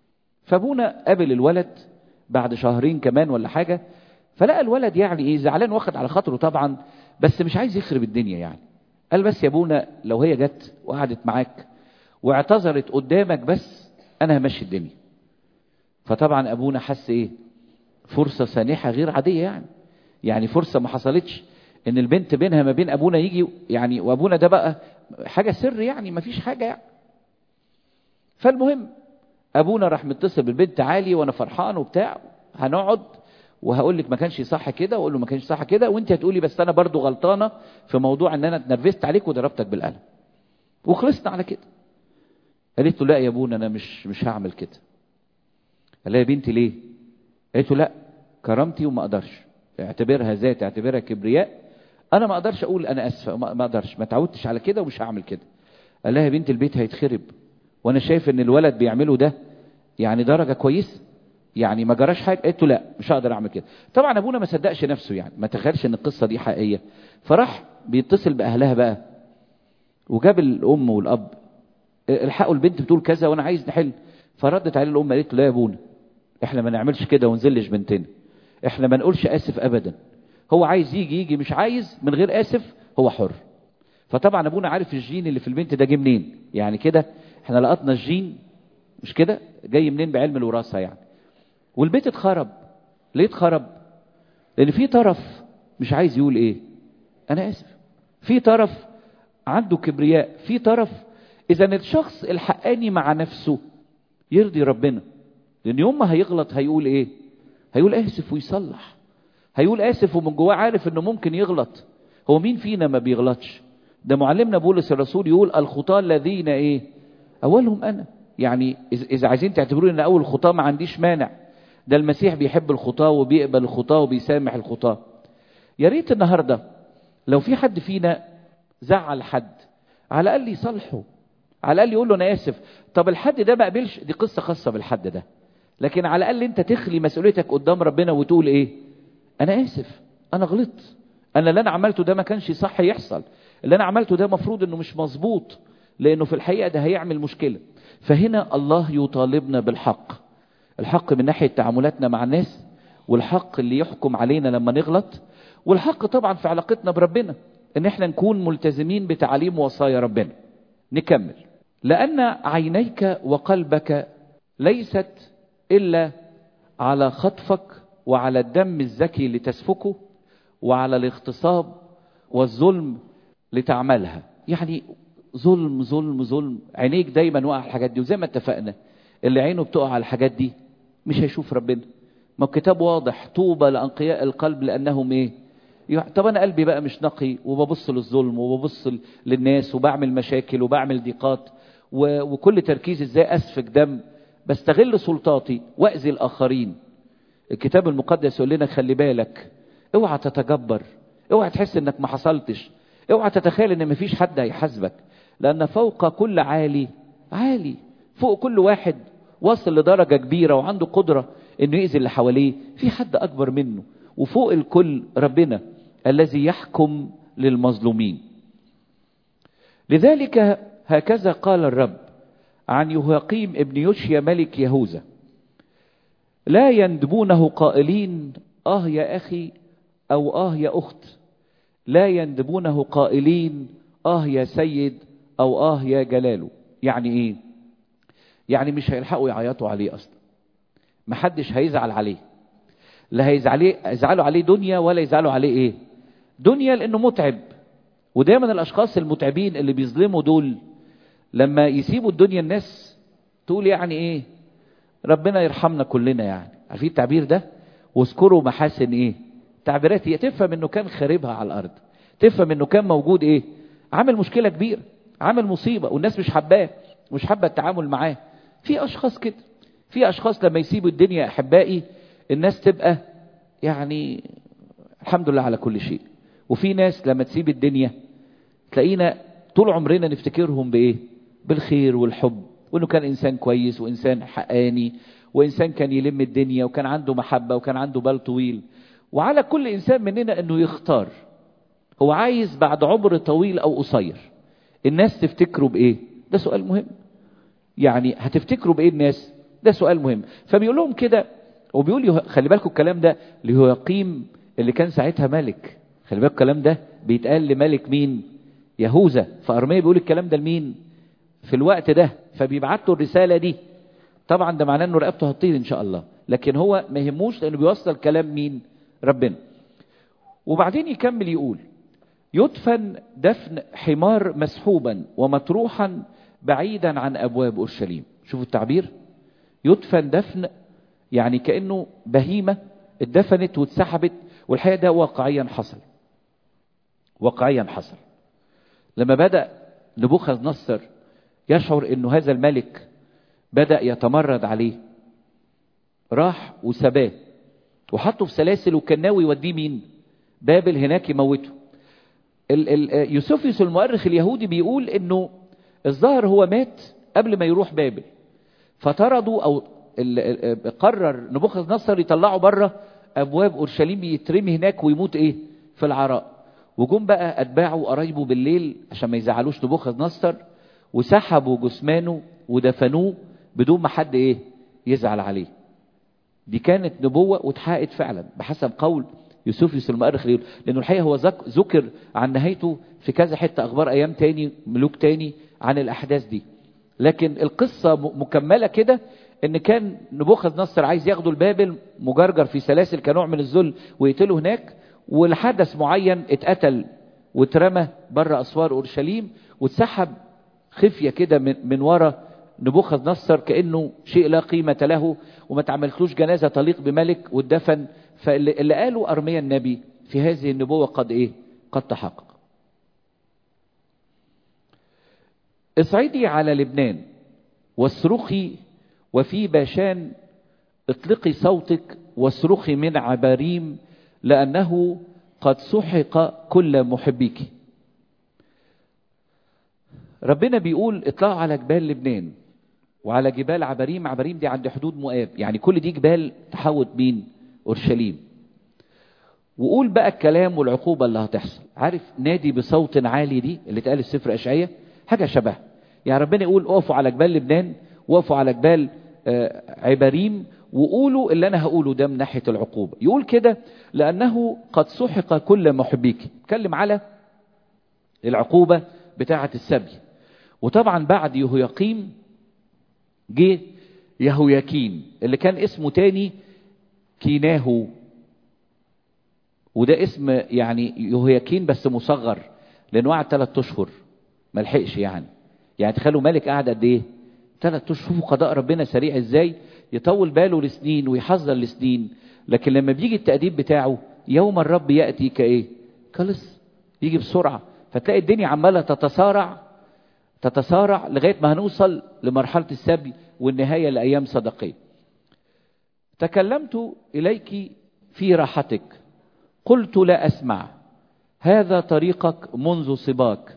فابونا قابل الولد بعد شهرين كمان ولا حاجه فلقى الولد يعني ايه زعلان واخد على خاطره طبعا بس مش عايز يخرب الدنيا يعني قال بس يا ابونا لو هي جت وقعدت معاك واعتذرت قدامك بس انا همشي الدنيا فطبعا ابونا حس ايه فرصه سانحه غير عاديه يعني يعني فرصه ما حصلتش ان البنت بينها ما بين ابونا يجي يعني وابونا ده بقى حاجه سر يعني ما فيش حاجه يعني فالمهم ابونا راح متصل بالبنت عالي وانا فرحان وبتاع هنقعد وهقول لك ما كانش صح كده واقول له ما كانش صح كده وانت هتقولي بس انا برضو غلطانه في موضوع ان انا اتنرفزت عليك وضربتك بالقلم وخلصنا على كده قالت له لا يا ابونا انا مش مش هعمل كده قال لها يا بنتي ليه قالت له لا كرامتي وما اقدرش اعتبرها ذات اعتبرها كبرياء انا ما اقدرش اقول انا اسفه ما اقدرش ما تعودتش على كده ومش هعمل كده قال لها يا بنت البيت هيتخرب وانا شايف ان الولد بيعمله ده يعني درجه كويسه يعني ما جراش حاجه قلت له لا مش هقدر اعمل كده طبعا ابونا ما صدقش نفسه يعني ما تخيلش ان القصه دي حقيقيه فراح بيتصل باهلها بقى وجاب الام والاب الحقوا البنت بتقول كذا وانا عايز نحل فردت عليه الام قالت له لا يا ابونا احنا ما نعملش كده ونذلش بنتنا احنا ما نقولش اسف ابدا هو عايز يجي يجي مش عايز من غير اسف هو حر فطبعا ابونا عارف الجين اللي في البنت ده جه منين يعني كده احنا لقطنا الجين مش كده جاي منين بعلم الوراثه يعني والبيت اتخرب ليه اتخرب لان في طرف مش عايز يقول ايه انا اسف في طرف عنده كبرياء في طرف اذا الشخص الحقاني مع نفسه يرضي ربنا لان يوم ما هيغلط هيقول ايه هيقول اسف ويصلح هيقول اسف ومن جواه عارف انه ممكن يغلط هو مين فينا ما بيغلطش ده معلمنا بولس الرسول يقول الخطاة الذين ايه اولهم انا يعني اذا عايزين تعتبروني ان اول خطاة ما عنديش مانع ده المسيح بيحب الخطاة وبيقبل الخطاة وبيسامح الخطاة يا ريت النهارده لو في حد فينا زعل حد على الاقل يصالحه على الاقل يقول له انا اسف طب الحد ده ما قبلش دي قصه خاصه بالحد ده لكن على الاقل انت تخلي مسؤوليتك قدام ربنا وتقول ايه انا اسف انا غلطت انا اللي انا عملته ده ما كانش صح يحصل اللي انا عملته ده مفروض انه مش مظبوط لانه في الحقيقه ده هيعمل مشكله فهنا الله يطالبنا بالحق الحق من ناحيه تعاملاتنا مع الناس والحق اللي يحكم علينا لما نغلط والحق طبعا في علاقتنا بربنا ان احنا نكون ملتزمين بتعاليم وصايا ربنا نكمل لان عينيك وقلبك ليست الا على خطفك وعلى الدم الزكي لتسفكه وعلى الاغتصاب والظلم لتعملها يعني ظلم ظلم ظلم عينيك دايما واقع على الحاجات دي وزي ما اتفقنا اللي عينه بتقع على الحاجات دي مش هيشوف ربنا ما الكتاب واضح طوبى لانقياء القلب لانهم ايه طب انا قلبي بقى مش نقي وببص للظلم وببص للناس وبعمل مشاكل وبعمل ضيقات وكل تركيز ازاي اسفك دم بستغل سلطاتي واذي الاخرين الكتاب المقدس يقول لنا خلي بالك اوعى تتجبر اوعى تحس انك ما حصلتش اوعى تتخيل ان مفيش حد هيحاسبك لان فوق كل عالي عالي فوق كل واحد واصل لدرجه كبيره وعنده قدره انه يأذي اللي حواليه في حد اكبر منه وفوق الكل ربنا الذي يحكم للمظلومين لذلك هكذا قال الرب عن يهاقيم ابن يوشيا ملك يهوذا لا يندبونه قائلين اه يا اخي او اه يا اخت لا يندبونه قائلين اه يا سيد او اه يا جلاله يعني ايه يعني مش هيلحقوا يعيطوا عليه اصلا محدش هيزعل عليه لا هيزعلوا عليه دنيا ولا يزعلوا عليه ايه دنيا لانه متعب ودايما الاشخاص المتعبين اللي بيظلموا دول لما يسيبوا الدنيا الناس تقول يعني ايه ربنا يرحمنا كلنا يعني عارفين التعبير ده واذكروا محاسن ايه تعبيرات هي تفهم انه كان خاربها على الارض تفهم انه كان موجود ايه عامل مشكله كبيره عامل مصيبه والناس مش حباه مش حابه التعامل معاه في اشخاص كده في اشخاص لما يسيبوا الدنيا احبائي الناس تبقى يعني الحمد لله على كل شيء وفي ناس لما تسيب الدنيا تلاقينا طول عمرنا نفتكرهم بايه بالخير والحب وانه كان انسان كويس وانسان حقاني وانسان كان يلم الدنيا وكان عنده محبه وكان عنده بال طويل وعلى كل انسان مننا انه يختار هو عايز بعد عمر طويل او قصير الناس تفتكره بايه ده سؤال مهم يعني هتفتكروا بايه الناس ده سؤال مهم فبيقول لهم كده وبيقول خلي بالكم الكلام ده ليقيم اللي كان ساعتها ملك خلي بالكم الكلام ده بيتقال لملك مين يهوذا فارميه بيقول الكلام ده لمين في الوقت ده فبيبعت له الرساله دي طبعا ده معناه انه رقبته هتطير ان شاء الله لكن هو ما يهموش لانه بيوصل كلام مين ربنا وبعدين يكمل يقول يدفن دفن حمار مسحوبا ومطروحا بعيدا عن ابواب اورشليم شوفوا التعبير يدفن دفن يعني كانه بهيمه اتدفنت واتسحبت والحقيقه ده واقعيا حصل واقعيا حصل لما بدا نبوخذ نصر يشعر انه هذا الملك بدا يتمرد عليه راح وسباه وحطه في سلاسل وكان ناوي يوديه مين بابل هناك يموته ال ال يوسفيوس المؤرخ اليهودي بيقول انه الظاهر هو مات قبل ما يروح بابل فطردوا او قرر نبوخذ نصر يطلعه بره ابواب اورشليم يترمي هناك ويموت ايه في العراء وجم بقى اتباعه وقرايبه بالليل عشان ما يزعلوش نبوخذ نصر وسحبوا جثمانه ودفنوه بدون ما حد ايه يزعل عليه دي كانت نبوة واتحققت فعلا بحسب قول يوسفيوس المؤرخ لانه الحقيقة هو ذكر عن نهايته في كذا حتة اخبار ايام تاني ملوك تاني عن الاحداث دي لكن القصة مكملة كده ان كان نبوخذ نصر عايز ياخده البابل مجرجر في سلاسل كنوع من الذل ويقتله هناك والحدث معين اتقتل واترمى بره اسوار اورشليم واتسحب خفية كده من, من ورا نبوخذ نصر كأنه شيء لا قيمة له وما تعملتلوش جنازة تليق بملك واتدفن فاللي قاله أرميا النبي في هذه النبوة قد إيه قد تحقق اصعدي على لبنان واصرخي وفي باشان اطلقي صوتك واصرخي من عباريم لأنه قد سحق كل محبيك ربنا بيقول اطلعوا على جبال لبنان وعلى جبال عبريم عبريم دي عند حدود مؤاب يعني كل دي جبال تحوط مين اورشليم وقول بقى الكلام والعقوبة اللي هتحصل عارف نادي بصوت عالي دي اللي اتقال في سفر اشعياء حاجة شبه يعني ربنا يقول اقفوا على جبال لبنان وقفوا على جبال عبريم وقولوا اللي انا هقوله ده من ناحية العقوبة يقول كده لانه قد سحق كل محبيك اتكلم على العقوبة بتاعة السبي وطبعا بعد يهوياقيم جه يهوياكين اللي كان اسمه تاني كيناهو وده اسم يعني يهوياكين بس مصغر لانه قعد ثلاث اشهر ما لحقش يعني يعني تخيلوا ملك قعد قد ايه ثلاث اشهر شوفوا قضاء ربنا سريع ازاي يطول باله لسنين ويحذر لسنين لكن لما بيجي التأديب بتاعه يوم الرب يأتي كايه كلص يجي بسرعة فتلاقي الدنيا عمالة تتسارع تتسارع لغاية ما هنوصل لمرحلة السبي والنهاية لأيام صدقية تكلمت إليك في راحتك قلت لا أسمع هذا طريقك منذ صباك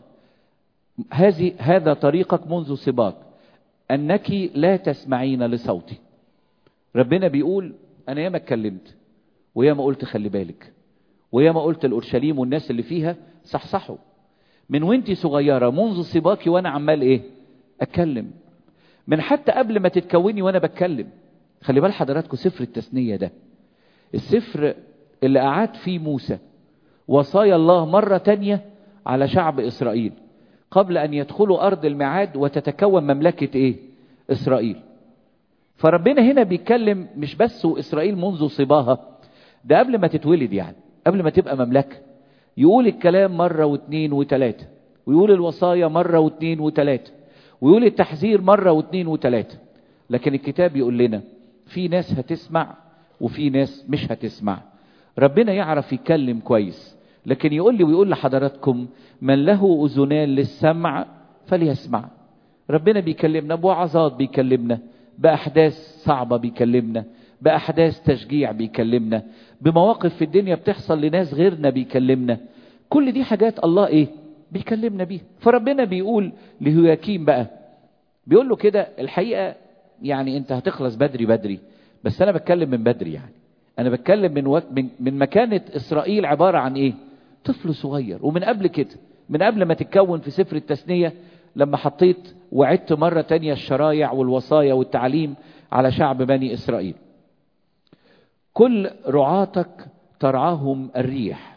هذه هذا طريقك منذ صباك أنك لا تسمعين لصوتي ربنا بيقول أنا ياما اتكلمت وياما قلت خلي بالك وياما قلت الأورشليم والناس اللي فيها صحصحوا من وانتي صغيرة منذ صباكي وانا عمال ايه اتكلم من حتى قبل ما تتكوني وانا بتكلم خلي بال حضراتكم سفر التثنية ده السفر اللي قعد فيه موسى وصايا الله مرة تانية على شعب اسرائيل قبل ان يدخلوا ارض الميعاد وتتكون مملكة ايه اسرائيل فربنا هنا بيتكلم مش بس اسرائيل منذ صباها ده قبل ما تتولد يعني قبل ما تبقى مملكه يقول الكلام مرة واثنين وثلاثة ويقول الوصايا مرة واثنين وثلاثة ويقول التحذير مرة واثنين وثلاثة لكن الكتاب يقول لنا في ناس هتسمع وفي ناس مش هتسمع ربنا يعرف يتكلم كويس لكن يقول لي ويقول لحضراتكم من له أذنان للسمع فليسمع ربنا بيكلمنا بوعظات بيكلمنا بأحداث صعبة بيكلمنا بأحداث تشجيع بيكلمنا بمواقف في الدنيا بتحصل لناس غيرنا بيكلمنا كل دي حاجات الله ايه بيكلمنا بيها فربنا بيقول لهياكيم بقى بيقول له كده الحقيقة يعني انت هتخلص بدري بدري بس انا بتكلم من بدري يعني انا بتكلم من, وقت من, من مكانة اسرائيل عبارة عن ايه طفل صغير ومن قبل كده من قبل ما تتكون في سفر التثنية لما حطيت وعدت مرة تانية الشرايع والوصايا والتعليم على شعب بني اسرائيل كل رعاتك ترعاهم الريح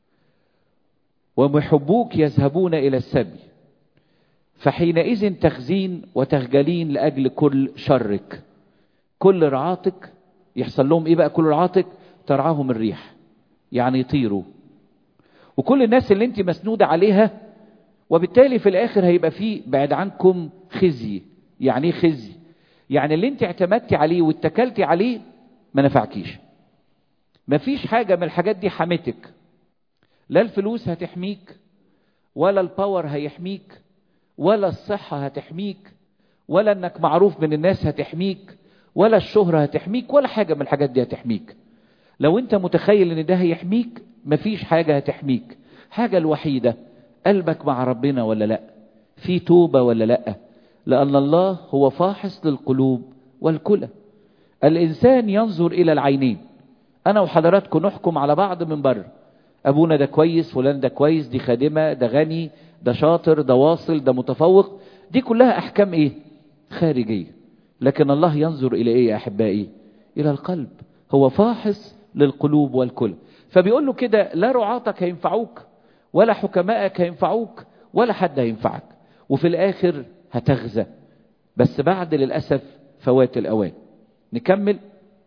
ومحبوك يذهبون إلى السبي فحينئذ تخزين وتخجلين لأجل كل شرك كل رعاتك يحصل لهم إيه بقى كل رعاتك ترعاهم الريح يعني يطيروا وكل الناس اللي انت مسنودة عليها وبالتالي في الآخر هيبقى فيه بعد عنكم خزي يعني ايه خزي يعني اللي انت اعتمدتي عليه واتكلتي عليه ما نفعكيش مفيش حاجة من الحاجات دي حمتك لا الفلوس هتحميك ولا الباور هيحميك ولا الصحة هتحميك ولا انك معروف من الناس هتحميك ولا الشهرة هتحميك ولا حاجة من الحاجات دي هتحميك لو انت متخيل ان ده هيحميك مفيش حاجة هتحميك حاجة الوحيدة قلبك مع ربنا ولا لا في توبة ولا لا لأن الله هو فاحص للقلوب والكلى الإنسان ينظر إلى العينين أنا وحضراتكم نحكم على بعض من بره أبونا ده كويس فلان ده كويس دي خادمة ده غني ده شاطر ده واصل ده متفوق دي كلها أحكام إيه خارجية لكن الله ينظر إلى إيه يا أحبائي إلى القلب هو فاحص للقلوب والكل فبيقول له كده لا رعاتك هينفعوك ولا حكمائك هينفعوك ولا حد هينفعك وفي الآخر هتغزى بس بعد للأسف فوات الأوان نكمل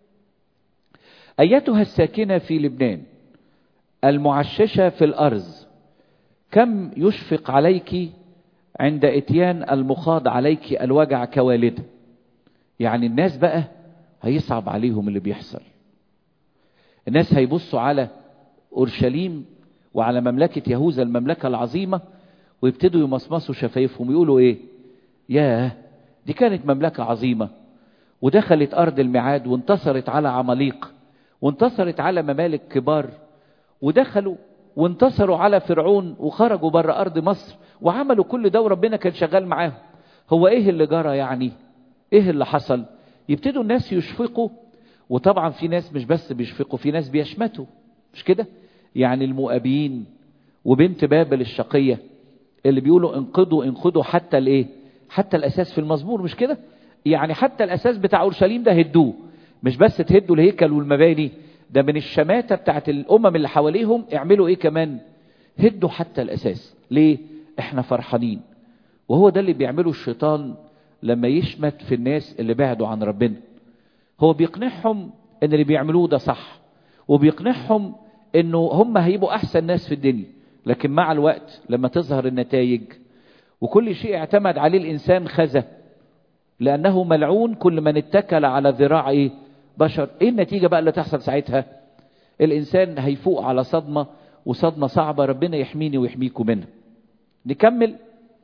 أيتها الساكنة في لبنان المعششة في الأرز كم يشفق عليك عند اتيان المخاض عليك الوجع كوالدة يعني الناس بقى هيصعب عليهم اللي بيحصل الناس هيبصوا على أورشليم وعلى مملكة يهوذا المملكة العظيمة ويبتدوا يمصمصوا شفايفهم يقولوا ايه ياه دي كانت مملكة عظيمة ودخلت أرض الميعاد وانتصرت على عماليق وانتصرت على ممالك كبار ودخلوا وانتصروا على فرعون وخرجوا بره أرض مصر وعملوا كل ده وربنا كان شغال معاهم هو ايه اللي جرى يعني ايه اللي حصل يبتدوا الناس يشفقوا وطبعا في ناس مش بس بيشفقوا في ناس بيشمتوا مش كده يعني المؤابين وبنت بابل الشقية اللي بيقولوا انقضوا انقضوا حتى الايه حتى الاساس في المزمور مش كده يعني حتى الاساس بتاع اورشليم ده هدوه مش بس تهدوا الهيكل والمباني ده من الشماتة بتاعت الامم اللي حواليهم اعملوا ايه كمان هدوا حتى الاساس ليه احنا فرحانين وهو ده اللي بيعمله الشيطان لما يشمت في الناس اللي بعدوا عن ربنا هو بيقنعهم ان اللي بيعملوه ده صح وبيقنعهم انه هم هيبقوا احسن ناس في الدنيا لكن مع الوقت لما تظهر النتائج وكل شيء اعتمد عليه الانسان خزى لانه ملعون كل من اتكل على ذراع ايه بشر ايه النتيجة بقى اللي تحصل ساعتها الانسان هيفوق على صدمة وصدمة صعبة ربنا يحميني ويحميكم منها نكمل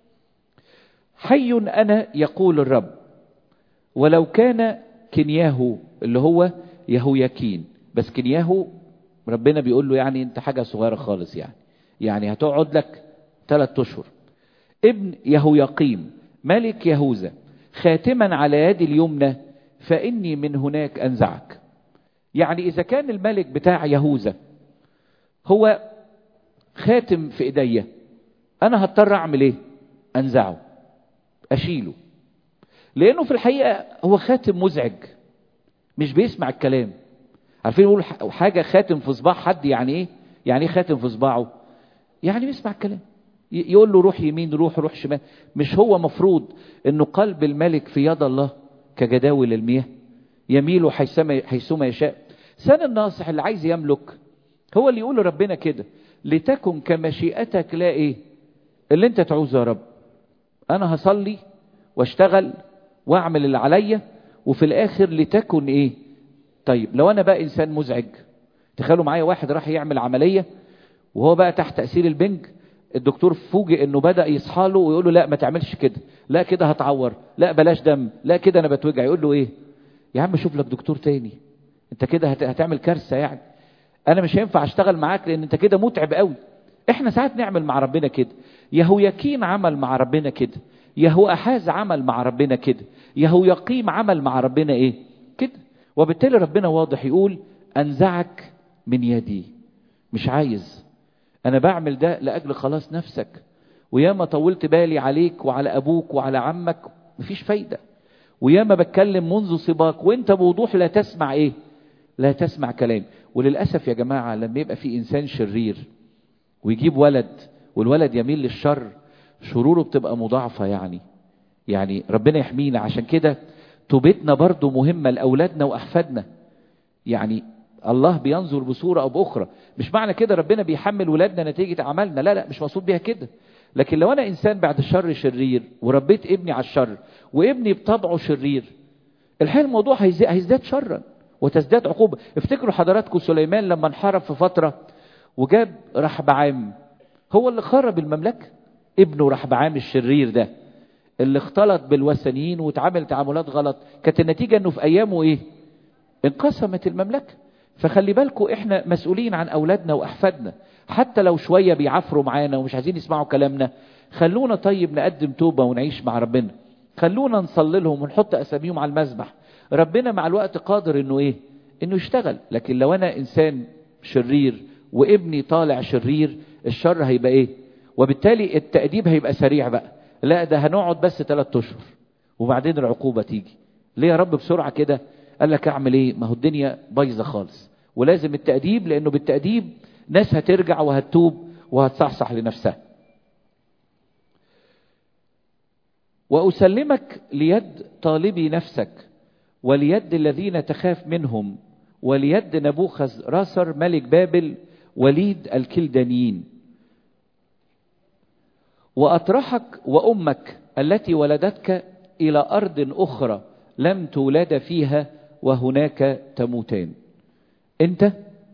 حي انا يقول الرب ولو كان كنياهو اللي هو يهوياكين بس كنياهو ربنا بيقول له يعني انت حاجة صغيرة خالص يعني يعني هتقعد لك ثلاث اشهر ابن يهوياقيم ملك يهوذا خاتما على يد اليمنى فاني من هناك انزعك يعني اذا كان الملك بتاع يهوذا هو خاتم في ايديا انا هضطر اعمل ايه انزعه اشيله لانه في الحقيقه هو خاتم مزعج مش بيسمع الكلام عارفين يقول حاجه خاتم في صباع حد يعني ايه يعني ايه خاتم في صباعه يعني بيسمع الكلام يقول له روح يمين روح روح شمال مش هو مفروض انه قلب الملك في يد الله كجداول المياه يميل حيثما حيثما يشاء سن الناصح اللي عايز يملك هو اللي يقول لربنا كده لتكن كمشيئتك لا ايه اللي انت تعوزه يا رب انا هصلي واشتغل واعمل اللي عليا وفي الاخر لتكن ايه طيب لو انا بقى انسان مزعج تخيلوا معايا واحد راح يعمل عملية وهو بقى تحت تأثير البنج الدكتور فوجئ انه بدأ يصحى له ويقول له لا ما تعملش كده لا كده هتعور لا بلاش دم لا كده انا بتوجع يقول له ايه يا عم شوف لك دكتور تاني انت كده هت... هتعمل كارثة يعني انا مش هينفع اشتغل معاك لان انت كده متعب قوي احنا ساعات نعمل مع ربنا كده يهوياكين عمل مع ربنا كده يهو احاز عمل مع ربنا كده يهو يقيم عمل مع ربنا ايه كده وبالتالي ربنا واضح يقول انزعك من يدي مش عايز انا بعمل ده لاجل خلاص نفسك وياما طولت بالي عليك وعلى ابوك وعلى عمك مفيش فايدة وياما بتكلم منذ صباك وانت بوضوح لا تسمع ايه لا تسمع كلام وللأسف يا جماعة لما يبقى في انسان شرير ويجيب ولد والولد يميل للشر شروره بتبقى مضاعفة يعني يعني ربنا يحمينا عشان كده توبتنا برضو مهمة لأولادنا وأحفادنا يعني الله بينظر بصورة أو بأخرى مش معنى كده ربنا بيحمل ولادنا نتيجة عملنا لا لا مش مقصود بيها كده لكن لو أنا إنسان بعد الشر شرير وربيت ابني على الشر وابني بطبعه شرير الحقيقة الموضوع هيزداد شرا وتزداد عقوبة افتكروا حضراتكم سليمان لما انحرف في فترة وجاب رحبعام هو اللي خرب المملكة ابنه رحبعام الشرير ده اللي اختلط بالوثنيين وتعامل تعاملات غلط كانت النتيجة انه في ايامه ايه انقسمت المملكة فخلي بالكم احنا مسؤولين عن اولادنا واحفادنا حتى لو شوية بيعفروا معانا ومش عايزين يسمعوا كلامنا خلونا طيب نقدم توبة ونعيش مع ربنا خلونا نصلي لهم ونحط اساميهم على المذبح ربنا مع الوقت قادر انه ايه انه يشتغل لكن لو انا انسان شرير وابني طالع شرير الشر هيبقى ايه وبالتالي التأديب هيبقى سريع بقى لا ده هنقعد بس ثلاثة اشهر وبعدين العقوبة تيجي ليه يا رب بسرعة كده قال لك اعمل ايه ما هو الدنيا بايظة خالص ولازم التأديب لانه بالتأديب ناس هترجع وهتتوب وهتصحصح لنفسها وأسلمك ليد طالبي نفسك وليد الذين تخاف منهم وليد نبوخذ راسر ملك بابل وليد الكلدانيين وأطرحك وأمك التي ولدتك إلى أرض أخرى لم تولد فيها وهناك تموتان أنت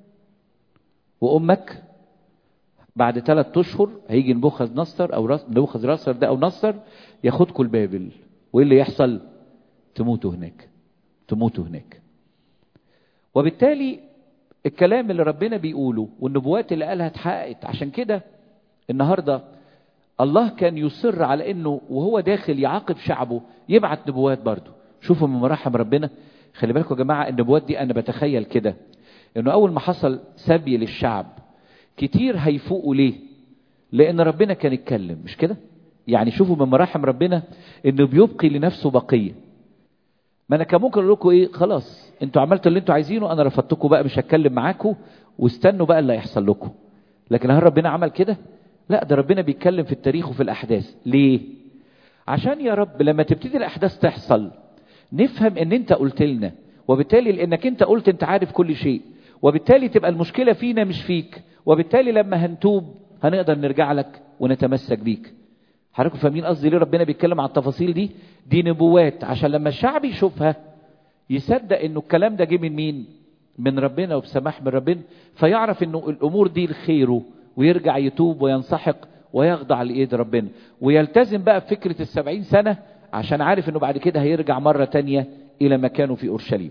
وأمك بعد ثلاث أشهر هيجي نبوخذ نصر أو نبوخذ راسر ده أو نصر ياخدكم لبابل وإيه اللي يحصل تموتوا هناك تموتوا هناك وبالتالي الكلام اللي ربنا بيقوله والنبوات اللي قالها اتحققت عشان كده النهارده الله كان يصر على انه وهو داخل يعاقب شعبه يبعت نبوات برضه شوفوا من مراحم ربنا خلي بالكم يا جماعه النبوات دي انا بتخيل كده انه اول ما حصل سبي للشعب كتير هيفوقوا ليه لان ربنا كان يتكلم مش كده يعني شوفوا من مراحم ربنا انه بيبقي لنفسه بقيه ما انا كان ممكن اقول لكم ايه خلاص انتوا عملتوا اللي انتوا عايزينه انا رفضتكم بقى مش هتكلم معاكم واستنوا بقى اللي هيحصل لكم لكن هل ربنا عمل كده لا ده ربنا بيتكلم في التاريخ وفي الاحداث ليه عشان يا رب لما تبتدي الاحداث تحصل نفهم ان انت قلت لنا وبالتالي لانك انت قلت انت عارف كل شيء وبالتالي تبقى المشكله فينا مش فيك وبالتالي لما هنتوب هنقدر نرجع لك ونتمسك بيك حضراتكم فاهمين قصدي ليه ربنا بيتكلم على التفاصيل دي دي نبوات عشان لما الشعب يشوفها يصدق انه الكلام ده جه من مين من ربنا وبسماح من ربنا فيعرف انه الامور دي لخيره ويرجع يتوب وينسحق ويخضع لايد ربنا ويلتزم بقى بفكره السبعين سنه عشان عارف انه بعد كده هيرجع مره تانية الى مكانه في اورشليم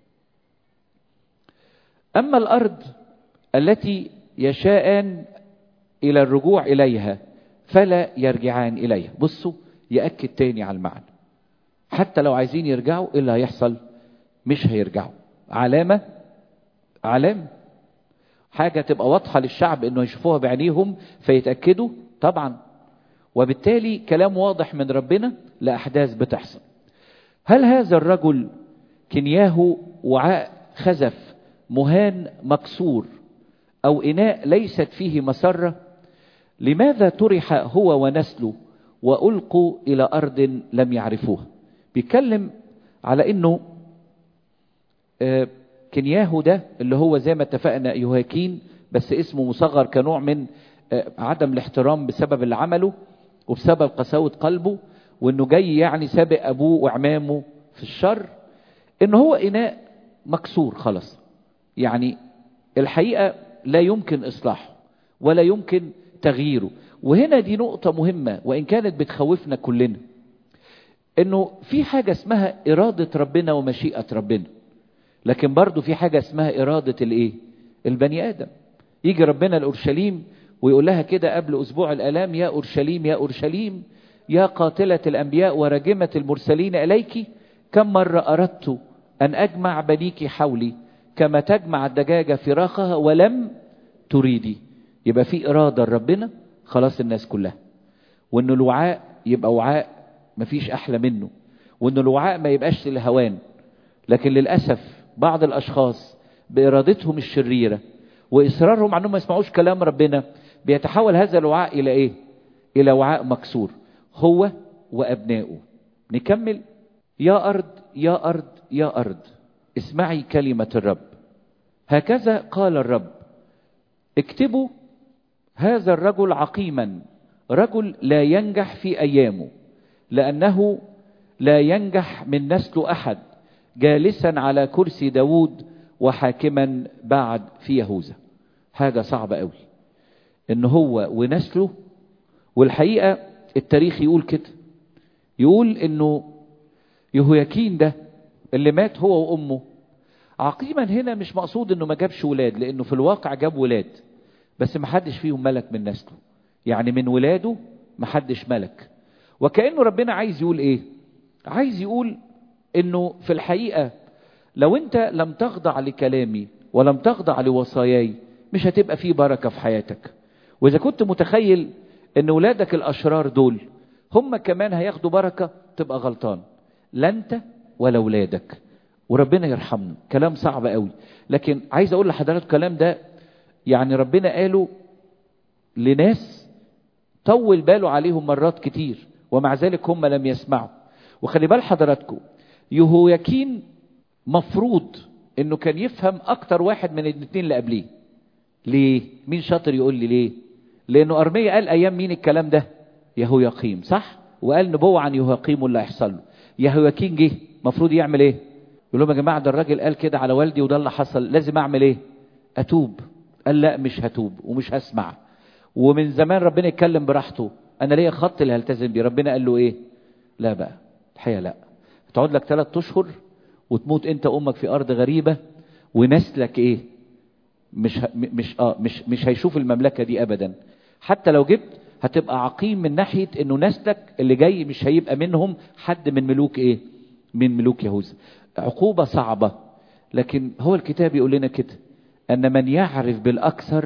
اما الارض التي يشاءان الى الرجوع اليها فلا يرجعان إليها بصوا يأكد تاني على المعنى حتى لو عايزين يرجعوا إيه اللي هيحصل مش هيرجعوا علامة علامة حاجة تبقى واضحة للشعب انه يشوفوها بعينيهم فيتأكدوا طبعا وبالتالي كلام واضح من ربنا لأحداث بتحصل هل هذا الرجل كنياه وعاء خزف مهان مكسور أو إناء ليست فيه مسرة لماذا طرح هو ونسله وألقوا إلى أرض لم يعرفوها بيتكلم على أنه كنياهو ده اللي هو زي ما اتفقنا يهاكين بس اسمه مصغر كنوع من عدم الاحترام بسبب اللي عمله وبسبب قساوة قلبه وانه جاي يعني سابق ابوه وعمامه في الشر ان هو اناء مكسور خلاص يعني الحقيقة لا يمكن اصلاحه ولا يمكن تغييره وهنا دي نقطة مهمة وإن كانت بتخوفنا كلنا إنه في حاجة اسمها إرادة ربنا ومشيئة ربنا لكن برضو في حاجة اسمها إرادة الإيه؟ البني آدم يجي ربنا لأورشليم ويقول لها كده قبل أسبوع الآلام يا أورشليم يا أورشليم يا قاتلة الأنبياء ورجمة المرسلين إليك كم مرة أردت أن أجمع بنيك حولي كما تجمع الدجاجة فراخها ولم تريدي يبقى في إرادة لربنا خلاص الناس كلها وإن الوعاء يبقى وعاء مفيش أحلى منه وإن الوعاء ما يبقاش للهوان لكن للأسف بعض الأشخاص بإرادتهم الشريرة وإصرارهم عنهم ما يسمعوش كلام ربنا بيتحول هذا الوعاء إلى إيه؟ إلى وعاء مكسور هو وأبنائه نكمل يا أرض يا أرض يا أرض اسمعي كلمة الرب هكذا قال الرب اكتبوا هذا الرجل عقيما رجل لا ينجح في ايامه لانه لا ينجح من نسل احد جالسا على كرسي داود وحاكما بعد في يهوذا حاجه صعبه قوي ان هو ونسله والحقيقه التاريخ يقول كده يقول انه يهوياكين ده اللي مات هو وامه عقيما هنا مش مقصود انه ما جابش ولاد لانه في الواقع جاب ولاد بس ما حدش فيهم ملك من نسله يعني من ولاده ما حدش ملك وكأنه ربنا عايز يقول ايه عايز يقول انه في الحقيقة لو انت لم تخضع لكلامي ولم تخضع لوصاياي مش هتبقى فيه بركة في حياتك واذا كنت متخيل ان ولادك الاشرار دول هم كمان هياخدوا بركة تبقى غلطان لا انت ولا ولادك وربنا يرحمنا كلام صعب قوي لكن عايز اقول لحضراتكم الكلام ده يعني ربنا قاله لناس طول باله عليهم مرات كتير ومع ذلك هم لم يسمعوا وخلي بال حضراتكم يهوياكين مفروض انه كان يفهم اكتر واحد من الاثنين اللي قبليه ليه مين شاطر يقول لي ليه لانه ارميا قال ايام مين الكلام ده يهوياقيم صح وقال نبوة عن يهوياقيم واللي هيحصل له يهوياكين جه المفروض يعمل ايه يقول لهم يا جماعه ده الراجل قال كده على والدي وده اللي حصل لازم اعمل ايه اتوب قال لا مش هتوب ومش هسمع ومن زمان ربنا يتكلم براحته انا ليا خط اللي هلتزم بيه ربنا قال له ايه لا بقى الحقيقه لا تقعد لك ثلاث اشهر وتموت انت امك في ارض غريبه ونسلك ايه مش ه... مش اه مش مش هيشوف المملكه دي ابدا حتى لو جبت هتبقى عقيم من ناحيه انه نسلك اللي جاي مش هيبقى منهم حد من ملوك ايه من ملوك يهوذا عقوبه صعبه لكن هو الكتاب يقول لنا كده ان من يعرف بالاكثر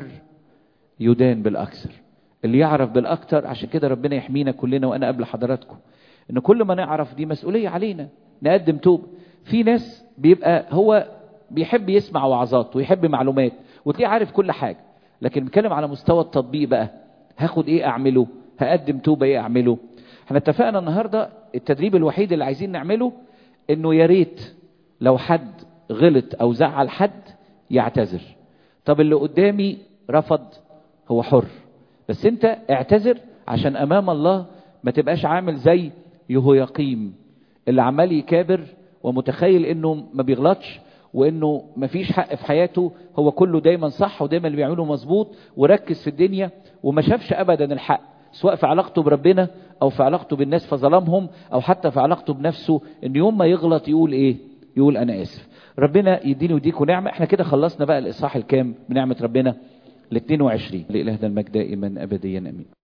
يدان بالاكثر اللي يعرف بالاكثر عشان كده ربنا يحمينا كلنا وانا قبل حضراتكم ان كل ما نعرف دي مسؤوليه علينا نقدم توب في ناس بيبقى هو بيحب يسمع وعظات ويحب معلومات وتلاقيه عارف كل حاجه لكن بنتكلم على مستوى التطبيق بقى هاخد ايه اعمله هقدم توبه ايه اعمله احنا اتفقنا النهارده التدريب الوحيد اللي عايزين نعمله انه يا ريت لو حد غلط او زعل حد يعتذر طب اللي قدامي رفض هو حر بس انت اعتذر عشان امام الله ما تبقاش عامل زي يهوياقيم اللي عمال يكابر ومتخيل انه ما بيغلطش وانه ما فيش حق في حياته هو كله دايما صح ودايما اللي بيعمله مظبوط وركز في الدنيا وما شافش ابدا الحق سواء في علاقته بربنا او في علاقته بالناس فظلمهم او حتى في علاقته بنفسه ان يوم ما يغلط يقول ايه يقول انا اسف ربنا يديني ويديكم نعمه احنا كده خلصنا بقى الاصحاح الكام بنعمه ربنا ال 22 لإلهنا المجد دائما ابديا امين